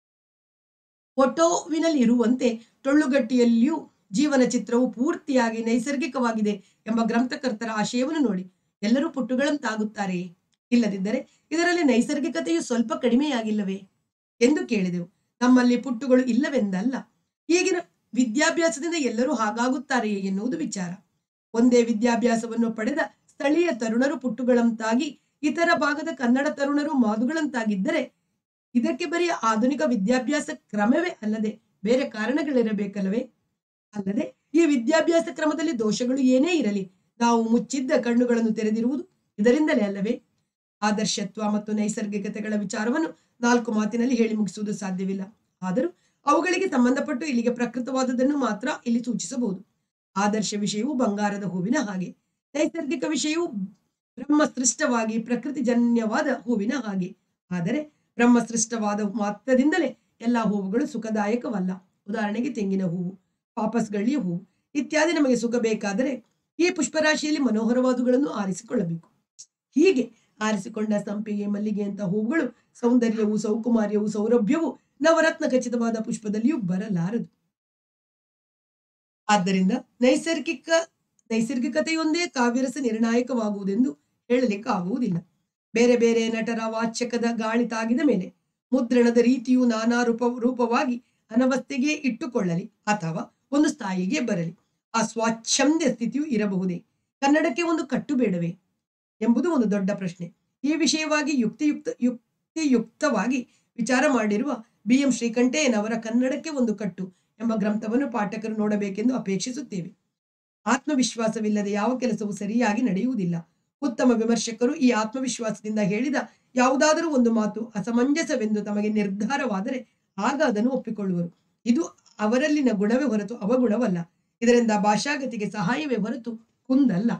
ಫೋಟೋವಿನಲ್ಲಿ ಇರುವಂತೆ ಟೊಳ್ಳುಗಟ್ಟಿಯಲ್ಲಿಯೂ ಜೀವನ ಚಿತ್ರವು ಪೂರ್ತಿಯಾಗಿ ನೈಸರ್ಗಿಕವಾಗಿದೆ ಎಂಬ ಗ್ರಂಥಕರ್ತರ ಆಶಯವನ್ನು ನೋಡಿ ಎಲ್ಲರೂ ಪುಟ್ಟುಗಳಂತಾಗುತ್ತಾರೆಯೇ ಇಲ್ಲದಿದ್ದರೆ ಇದರಲ್ಲಿ ನೈಸರ್ಗಿಕತೆಯು ಸ್ವಲ್ಪ ಕಡಿಮೆಯಾಗಿಲ್ಲವೇ ಎಂದು ಕೇಳಿದೆವು ನಮ್ಮಲ್ಲಿ ಪುಟ್ಟುಗಳು ಇಲ್ಲವೆಂದಲ್ಲ ಈಗಿನ ವಿದ್ಯಾಭ್ಯಾಸದಿಂದ ಎಲ್ಲರೂ ಹಾಗಾಗುತ್ತಾರೆಯೇ ಎನ್ನುವುದು ವಿಚಾರ ಒಂದೇ ವಿದ್ಯಾಭ್ಯಾಸವನ್ನು ಪಡೆದ ಸ್ಥಳೀಯ ತರುಣರು ಪುಟ್ಟುಗಳಂತಾಗಿ ಇತರ ಭಾಗದ ಕನ್ನಡ ತರುಣರು ಮಾದುಗಳಂತಾಗಿದ್ದರೆ ಇದಕ್ಕೆ ಬರೀ ಆಧುನಿಕ ವಿದ್ಯಾಭ್ಯಾಸ ಕ್ರಮವೇ ಅಲ್ಲದೆ ಬೇರೆ ಕಾರಣಗಳಿರಬೇಕಲ್ಲವೇ ಅಲ್ಲದೆ ಈ ವಿದ್ಯಾಭ್ಯಾಸ ಕ್ರಮದಲ್ಲಿ ದೋಷಗಳು ಏನೇ ಇರಲಿ ನಾವು ಮುಚ್ಚಿದ್ದ ಕಣ್ಣುಗಳನ್ನು ತೆರೆದಿರುವುದು ಇದರಿಂದಲೇ ಅಲ್ಲವೇ ಆದರ್ಶತ್ವ ಮತ್ತು ನೈಸರ್ಗಿಕತೆಗಳ ವಿಚಾರವನ್ನು ನಾಲ್ಕು ಮಾತಿನಲ್ಲಿ ಹೇಳಿ ಮುಗಿಸುವುದು ಸಾಧ್ಯವಿಲ್ಲ ಆದರೂ ಅವುಗಳಿಗೆ ಸಂಬಂಧಪಟ್ಟು ಇಲ್ಲಿಗೆ ಪ್ರಕೃತವಾದದನ್ನು ಮಾತ್ರ ಇಲ್ಲಿ ಸೂಚಿಸಬಹುದು ಆದರ್ಶ ವಿಷಯವು ಬಂಗಾರದ ಹೂವಿನ ಹಾಗೆ ನೈಸರ್ಗಿಕ ವಿಷಯವು ಬ್ರಹ್ಮ ಸೃಷ್ಟವಾಗಿ ಪ್ರಕೃತಿ ಜನ್ಯವಾದ ಹೂವಿನ ಹಾಗೆ ಆದರೆ ಬ್ರಹ್ಮ ಸೃಷ್ಟವಾದ ಮಾತ್ರದಿಂದಲೇ ಎಲ್ಲಾ ಹೂವುಗಳು ಸುಖದಾಯಕವಲ್ಲ ಉದಾಹರಣೆಗೆ ತೆಂಗಿನ ಹೂವು ಪಾಪಸ್ಗಳ್ಳಿಯ ಹೂವು ಇತ್ಯಾದಿ ನಮಗೆ ಸುಖ ಬೇಕಾದರೆ ಈ ಪುಷ್ಪರಾಶಿಯಲ್ಲಿ ಮನೋಹರವಾದುಗಳನ್ನು ಆರಿಸಿಕೊಳ್ಳಬೇಕು ಹೀಗೆ ಆರಿಸಿಕೊಂಡ ಸಂಪಿಗೆ ಮಲ್ಲಿಗೆಯಂತ ಹೂವುಗಳು ಸೌಂದರ್ಯವು ಸೌಕುಮಾರ್ಯವು ಸೌರಭ್ಯವು ನವರತ್ನ ಖಚಿತವಾದ ಪುಷ್ಪದಲ್ಲಿಯೂ ಬರಲಾರದು ಆದ್ದರಿಂದ ನೈಸರ್ಗಿಕ ನೈಸರ್ಗಿಕತೆಯೊಂದೇ ಕಾವ್ಯರಸ ನಿರ್ಣಾಯಕವಾಗುವುದೆಂದು ಹೇಳಲಿಕ್ಕೆ ಆಗುವುದಿಲ್ಲ ಬೇರೆ ಬೇರೆ ನಟರ ವಾಚಕದ ಗಾಳಿ ತಾಗಿದ ಮೇಲೆ ಮುದ್ರಣದ ರೀತಿಯು ನಾನಾ ರೂಪ ರೂಪವಾಗಿ ಅನವಸ್ಥೆಗೆ ಇಟ್ಟುಕೊಳ್ಳಲಿ ಅಥವಾ ಒಂದು ಸ್ಥಾಯಿಗೆ ಬರಲಿ ಆ ಸ್ವಾಚ್ಛಂದ್ಯ ಸ್ಥಿತಿಯು ಇರಬಹುದೇ ಕನ್ನಡಕ್ಕೆ ಒಂದು ಕಟ್ಟು ಬೇಡವೇ ಎಂಬುದು ಒಂದು ದೊಡ್ಡ ಪ್ರಶ್ನೆ ಈ ವಿಷಯವಾಗಿ ಯುಕ್ತಿಯುಕ್ತ ಯುಕ್ತಿಯುಕ್ತವಾಗಿ ವಿಚಾರ ಮಾಡಿರುವ ಬಿ ಎಂ ಶ್ರೀಕಂಠಯ್ಯನವರ ಕನ್ನಡಕ್ಕೆ ಒಂದು ಕಟ್ಟು ಎಂಬ ಗ್ರಂಥವನ್ನು ಪಾಠಕರು ನೋಡಬೇಕೆಂದು ಅಪೇಕ್ಷಿಸುತ್ತೇವೆ ಆತ್ಮವಿಶ್ವಾಸವಿಲ್ಲದೆ ಯಾವ ಕೆಲಸವೂ ಸರಿಯಾಗಿ ನಡೆಯುವುದಿಲ್ಲ ಉತ್ತಮ ವಿಮರ್ಶಕರು ಈ ಆತ್ಮವಿಶ್ವಾಸದಿಂದ ಹೇಳಿದ ಯಾವುದಾದರೂ ಒಂದು ಮಾತು ಅಸಮಂಜಸವೆಂದು ತಮಗೆ ನಿರ್ಧಾರವಾದರೆ ಆಗ ಅದನ್ನು ಒಪ್ಪಿಕೊಳ್ಳುವರು ಇದು ಅವರಲ್ಲಿನ ಗುಣವೇ ಹೊರತು ಅವಗುಣವಲ್ಲ ಇದರಿಂದ ಭಾಷಾಗತಿಗೆ ಸಹಾಯವೇ ಹೊರತು ಕುಂದಲ್ಲ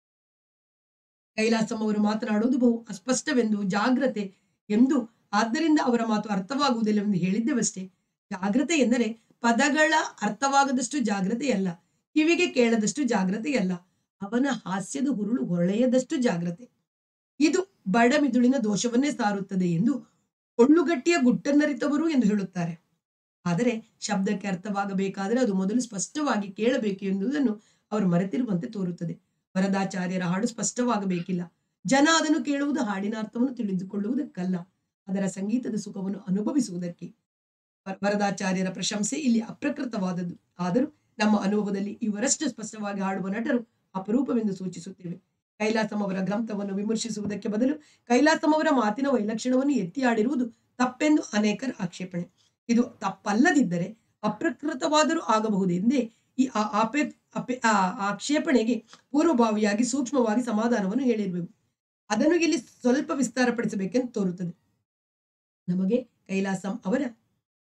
ಕೈಲಾಸಂ ಅವರು ಮಾತನಾಡುವುದು ಬಹು ಅಸ್ಪಷ್ಟವೆಂದು ಜಾಗ್ರತೆ ಎಂದು ಆದ್ದರಿಂದ ಅವರ ಮಾತು ಅರ್ಥವಾಗುವುದಿಲ್ಲವೆಂದು ಹೇಳಿದ್ದೆವಷ್ಟೇ ಜಾಗ್ರತೆ ಎಂದರೆ ಪದಗಳ ಅರ್ಥವಾಗದಷ್ಟು ಜಾಗ್ರತೆಯಲ್ಲ ಕಿವಿಗೆ ಕೇಳದಷ್ಟು ಜಾಗ್ರತೆಯಲ್ಲ ಅವನ ಹಾಸ್ಯದ ಹುರುಳು ಹೊಳೆಯದಷ್ಟು ಜಾಗ್ರತೆ ಇದು ಬಡಮಿದುಳಿನ ದೋಷವನ್ನೇ ಸಾರುತ್ತದೆ ಎಂದು ಕೊಳ್ಳುಗಟ್ಟಿಯ ಗುಟ್ಟನ್ನರಿತವರು ಎಂದು ಹೇಳುತ್ತಾರೆ ಆದರೆ ಶಬ್ದಕ್ಕೆ ಅರ್ಥವಾಗಬೇಕಾದರೆ ಅದು ಮೊದಲು ಸ್ಪಷ್ಟವಾಗಿ ಕೇಳಬೇಕು ಎನ್ನುವುದನ್ನು ಅವರು ಮರೆತಿರುವಂತೆ ತೋರುತ್ತದೆ ವರದಾಚಾರ್ಯರ ಹಾಡು ಸ್ಪಷ್ಟವಾಗಬೇಕಿಲ್ಲ ಜನ ಅದನ್ನು ಕೇಳುವುದು ಹಾಡಿನ ಅರ್ಥವನ್ನು ತಿಳಿದುಕೊಳ್ಳುವುದಕ್ಕಲ್ಲ ಅದರ ಸಂಗೀತದ ಸುಖವನ್ನು ಅನುಭವಿಸುವುದಕ್ಕೆ ವ- ವರದಾಚಾರ್ಯರ ಪ್ರಶಂಸೆ ಇಲ್ಲಿ ಅಪ್ರಕೃತವಾದದ್ದು ಆದರೂ ನಮ್ಮ ಅನುಭವದಲ್ಲಿ ಇವರಷ್ಟು ಸ್ಪಷ್ಟವಾಗಿ ಹಾಡುವ ನಟರು ಅಪರೂಪವೆಂದು ಸೂಚಿಸುತ್ತೇವೆ ಕೈಲಾಸಂ ಅವರ ಗ್ರಂಥವನ್ನು ವಿಮರ್ಶಿಸುವುದಕ್ಕೆ ಬದಲು ಕೈಲಾಸಂ ಅವರ ಮಾತಿನ ವೈಲಕ್ಷಣವನ್ನು ಎತ್ತಿ ಆಡಿರುವುದು ತಪ್ಪೆಂದು ಅನೇಕರ ಆಕ್ಷೇಪಣೆ ಇದು ತಪ್ಪಲ್ಲದಿದ್ದರೆ ಅಪ್ರಕೃತವಾದರೂ ಆಗಬಹುದೆಂದೇ ಈ ಆ- ಆಪೇ ಅಪೆ ಆ ಆಕ್ಷೇಪಣೆಗೆ ಪೂರ್ವಭಾವಿಯಾಗಿ ಸೂಕ್ಷ್ಮವಾಗಿ ಸಮಾಧಾನವನ್ನು ಹೇಳಿರಬೇಕು ಅದನ್ನು ಇಲ್ಲಿ ಸ್ವಲ್ಪ ವಿಸ್ತಾರಪಡಿಸಬೇಕೆಂದು ತೋರುತ್ತದೆ ನಮಗೆ ಕೈಲಾಸಂ ಅವರ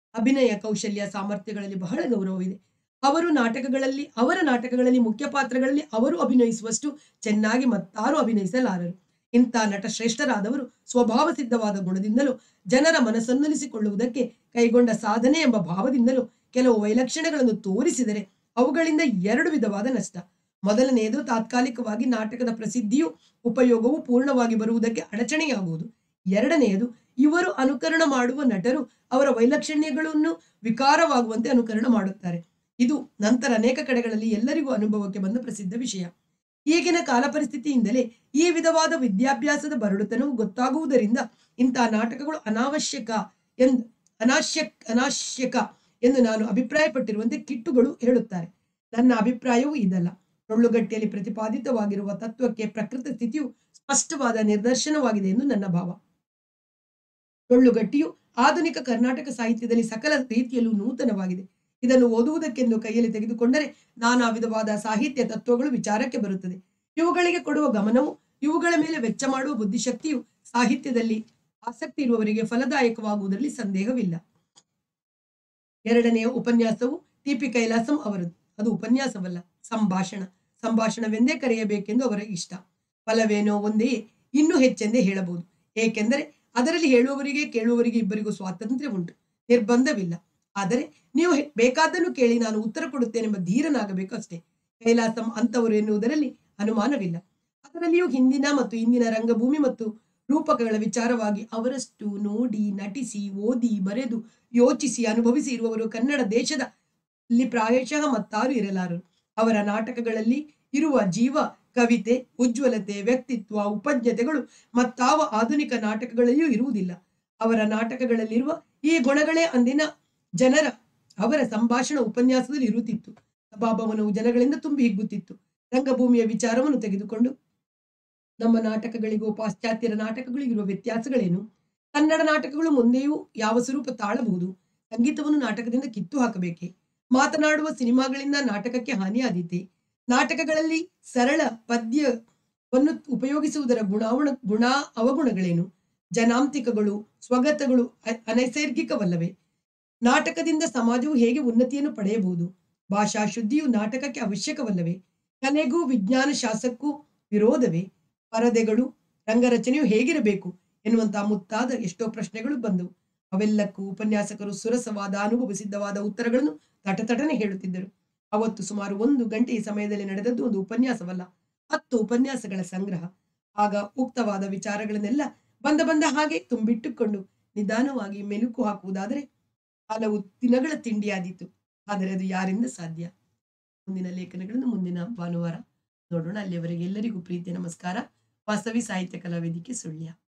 ಅಭಿನಯ ಕೌಶಲ್ಯ ಸಾಮರ್ಥ್ಯಗಳಲ್ಲಿ ಬಹಳ ಗೌರವವಿದೆ ಅವರು ನಾಟಕಗಳಲ್ಲಿ ಅವರ ನಾಟಕಗಳಲ್ಲಿ ಮುಖ್ಯ ಪಾತ್ರಗಳಲ್ಲಿ ಅವರು ಅಭಿನಯಿಸುವಷ್ಟು ಚೆನ್ನಾಗಿ ಮತ್ತಾರು ಅಭಿನಯಿಸಲಾರರು ಇಂಥ ನಟ ಶ್ರೇಷ್ಠರಾದವರು ಸ್ವಭಾವ ಸಿದ್ಧವಾದ ಗುಣದಿಂದಲೂ ಜನರ ಮನಸ್ಸನ್ನೊಲಿಸಿಕೊಳ್ಳುವುದಕ್ಕೆ ಕೈಗೊಂಡ ಸಾಧನೆ ಎಂಬ ಭಾವದಿಂದಲೂ ಕೆಲವು ವೈಲಕ್ಷಣ್ಯಗಳನ್ನು ತೋರಿಸಿದರೆ ಅವುಗಳಿಂದ ಎರಡು ವಿಧವಾದ ನಷ್ಟ ಮೊದಲನೆಯದು ತಾತ್ಕಾಲಿಕವಾಗಿ ನಾಟಕದ ಪ್ರಸಿದ್ಧಿಯು ಉಪಯೋಗವು ಪೂರ್ಣವಾಗಿ ಬರುವುದಕ್ಕೆ ಅಡಚಣೆಯಾಗುವುದು ಎರಡನೆಯದು ಇವರು ಅನುಕರಣ ಮಾಡುವ ನಟರು ಅವರ ವೈಲಕ್ಷಣ್ಯಗಳನ್ನು ವಿಕಾರವಾಗುವಂತೆ ಅನುಕರಣ ಮಾಡುತ್ತಾರೆ ಇದು ನಂತರ ಅನೇಕ ಕಡೆಗಳಲ್ಲಿ ಎಲ್ಲರಿಗೂ ಅನುಭವಕ್ಕೆ ಬಂದ ಪ್ರಸಿದ್ಧ ವಿಷಯ ಈಗಿನ ಕಾಲ ಪರಿಸ್ಥಿತಿಯಿಂದಲೇ ಈ ವಿಧವಾದ ವಿದ್ಯಾಭ್ಯಾಸದ ಬರಡುತನವು ಗೊತ್ತಾಗುವುದರಿಂದ ಇಂತಹ ನಾಟಕಗಳು ಅನಾವಶ್ಯಕ ಎಂದು ಅನಾಶ್ಯಕ್ ಅನಾಶ್ಯಕ ಎಂದು ನಾನು ಅಭಿಪ್ರಾಯಪಟ್ಟಿರುವಂತೆ ಕಿಟ್ಟುಗಳು ಹೇಳುತ್ತಾರೆ ನನ್ನ ಅಭಿಪ್ರಾಯವೂ ಇದಲ್ಲ ಟೊಳ್ಳುಗಟ್ಟಿಯಲ್ಲಿ ಪ್ರತಿಪಾದಿತವಾಗಿರುವ ತತ್ವಕ್ಕೆ ಪ್ರಕೃತ ಸ್ಥಿತಿಯು ಸ್ಪಷ್ಟವಾದ ನಿದರ್ಶನವಾಗಿದೆ ಎಂದು ನನ್ನ ಭಾವ ಟೊಳ್ಳುಗಟ್ಟಿಯು ಆಧುನಿಕ ಕರ್ನಾಟಕ ಸಾಹಿತ್ಯದಲ್ಲಿ ಸಕಲ ರೀತಿಯಲ್ಲೂ ನೂತನವಾಗಿದೆ ಇದನ್ನು ಓದುವುದಕ್ಕೆಂದು ಕೈಯಲ್ಲಿ ತೆಗೆದುಕೊಂಡರೆ ನಾನಾ ವಿಧವಾದ ಸಾಹಿತ್ಯ ತತ್ವಗಳು ವಿಚಾರಕ್ಕೆ ಬರುತ್ತದೆ ಇವುಗಳಿಗೆ ಕೊಡುವ ಗಮನವು ಇವುಗಳ ಮೇಲೆ ವೆಚ್ಚ ಮಾಡುವ ಬುದ್ಧಿಶಕ್ತಿಯು ಸಾಹಿತ್ಯದಲ್ಲಿ ಆಸಕ್ತಿ ಇರುವವರಿಗೆ ಫಲದಾಯಕವಾಗುವುದರಲ್ಲಿ ಸಂದೇಹವಿಲ್ಲ ಎರಡನೆಯ ಉಪನ್ಯಾಸವು ಟಿ ಪಿ ಕೈಲಾಸಂ ಅವರದು ಅದು ಉಪನ್ಯಾಸವಲ್ಲ ಸಂಭಾಷಣ ಸಂಭಾಷಣವೆಂದೇ ಕರೆಯಬೇಕೆಂದು ಅವರ ಇಷ್ಟ ಫಲವೇನೋ ಒಂದೇ ಇನ್ನೂ ಹೆಚ್ಚೆಂದೇ ಹೇಳಬಹುದು ಏಕೆಂದರೆ ಅದರಲ್ಲಿ ಹೇಳುವವರಿಗೆ ಕೇಳುವವರಿಗೆ ಇಬ್ಬರಿಗೂ ಸ್ವಾತಂತ್ರ್ಯ ಉಂಟು ನಿರ್ಬಂಧವಿಲ್ಲ ಆದರೆ ನೀವು ಹೆ- ಬೇಕಾದ್ದನ್ನು ಕೇಳಿ ನಾನು ಉತ್ತರ ಕೊಡುತ್ತೇನೆಂಬ ಧೀರನಾಗಬೇಕು ಅಷ್ಟೇ ಕೈಲಾಸಂ ಅಂತವರು ಎನ್ನುವುದರಲ್ಲಿ ಅನುಮಾನವಿಲ್ಲ ಅದರಲ್ಲಿಯೂ ಹಿಂದಿನ ಮತ್ತು ಇಂದಿನ ರಂಗಭೂಮಿ ಮತ್ತು ರೂಪಕಗಳ ವಿಚಾರವಾಗಿ ಅವರಷ್ಟು ನೋಡಿ ನಟಿಸಿ ಓದಿ ಬರೆದು ಯೋಚಿಸಿ ಅನುಭವಿಸಿ ಇರುವವರು ಕನ್ನಡ ದೇಶದ ಇಲ್ಲಿ ಪ್ರಾಯಶಃ ಮತ್ತಾರು ಇರಲಾರರು ಅವರ ನಾಟಕಗಳಲ್ಲಿ ಇರುವ ಜೀವ ಕವಿತೆ ಉಜ್ವಲತೆ ವ್ಯಕ್ತಿತ್ವ ಉಪಜ್ಞತೆಗಳು ಮತ್ತಾವ ಆಧುನಿಕ ನಾಟಕಗಳಲ್ಲಿಯೂ ಇರುವುದಿಲ್ಲ ಅವರ ನಾಟಕಗಳಲ್ಲಿರುವ ಈ ಗುಣಗಳೇ ಅಂದಿನ ಜನರ ಅವರ ಸಂಭಾಷಣ ಉಪನ್ಯಾಸದಲ್ಲಿ ಇರುತ್ತಿತ್ತು ಸಭಾಭವನವು ಜನಗಳಿಂದ ತುಂಬಿ ಹಿಗ್ಗುತ್ತಿತ್ತು ರಂಗಭೂಮಿಯ ವಿಚಾರವನ್ನು ತೆಗೆದುಕೊಂಡು ನಮ್ಮ ನಾಟಕಗಳಿಗೂ ಪಾಶ್ಚಾತ್ಯರ ನಾಟಕಗಳಿಗೂ ಇರುವ ವ್ಯತ್ಯಾಸಗಳೇನು ಕನ್ನಡ ನಾಟಕಗಳು ಮುಂದೆಯೂ ಯಾವ ಸ್ವರೂಪ ತಾಳಬಹುದು ಸಂಗೀತವನ್ನು ನಾಟಕದಿಂದ ಕಿತ್ತು ಹಾಕಬೇಕೆ ಮಾತನಾಡುವ ಸಿನಿಮಾಗಳಿಂದ ನಾಟಕಕ್ಕೆ ಹಾನಿಯಾದೀತೆ ನಾಟಕಗಳಲ್ಲಿ ಸರಳ ಪದ್ಯವನ್ನು ಉಪಯೋಗಿಸುವುದರ ಗುಣಾವಣ ಗುಣ ಅವಗುಣಗಳೇನು ಜನಾಂತಿಕಗಳು ಸ್ವಗತಗಳು ಅ- ಅನೈಸರ್ಗಿಕವಲ್ಲವೇ ನಾಟಕದಿಂದ ಸಮಾಜವು ಹೇಗೆ ಉನ್ನತಿಯನ್ನು ಪಡೆಯಬಹುದು ಭಾಷಾ ಶುದ್ಧಿಯು ನಾಟಕಕ್ಕೆ ಅವಶ್ಯಕವಲ್ಲವೇ ಕಲೆಗೂ ವಿಜ್ಞಾನ ಶಾಸಕ್ಕೂ ವಿರೋಧವೇ ಪರದೆಗಳು ರಂಗರಚನೆಯು ಹೇಗಿರಬೇಕು ಎನ್ನುವಂತಹ ಮುತ್ತಾದ ಎಷ್ಟೋ ಪ್ರಶ್ನೆಗಳು ಬಂದವು ಅವೆಲ್ಲಕ್ಕೂ ಉಪನ್ಯಾಸಕರು ಸುರಸವಾದ ಅನುಭವ ಸಿದ್ಧವಾದ ಉತ್ತರಗಳನ್ನು ತಟತಟನೆ ಹೇಳುತ್ತಿದ್ದರು ಅವತ್ತು ಸುಮಾರು ಒಂದು ಗಂಟೆಯ ಸಮಯದಲ್ಲಿ ನಡೆದದ್ದು ಒಂದು ಉಪನ್ಯಾಸವಲ್ಲ ಹತ್ತು ಉಪನ್ಯಾಸಗಳ ಸಂಗ್ರಹ ಆಗ ಉಕ್ತವಾದ ವಿಚಾರಗಳನ್ನೆಲ್ಲ ಬಂದ ಬಂದ ಹಾಗೆ ತುಂಬಿಟ್ಟುಕೊಂಡು ನಿಧಾನವಾಗಿ ಮೆಲುಕು ಹಾಕುವುದಾದರೆ ಹಲವು ದಿನಗಳ ತಿಂಡಿಯಾದೀತು ಆದರೆ ಅದು ಯಾರಿಂದ ಸಾಧ್ಯ ಮುಂದಿನ ಲೇಖನಗಳನ್ನು ಮುಂದಿನ ಭಾನುವಾರ ನೋಡೋಣ ಅಲ್ಲಿಯವರೆಗೆ ಎಲ್ಲರಿಗೂ ಪ್ರೀತಿಯ ನಮಸ್ಕಾರ ವಾಸವಿ ಸಾಹಿತ್ಯ ಕಲಾವೇದಿಕೆ ಸುಳ್ಯ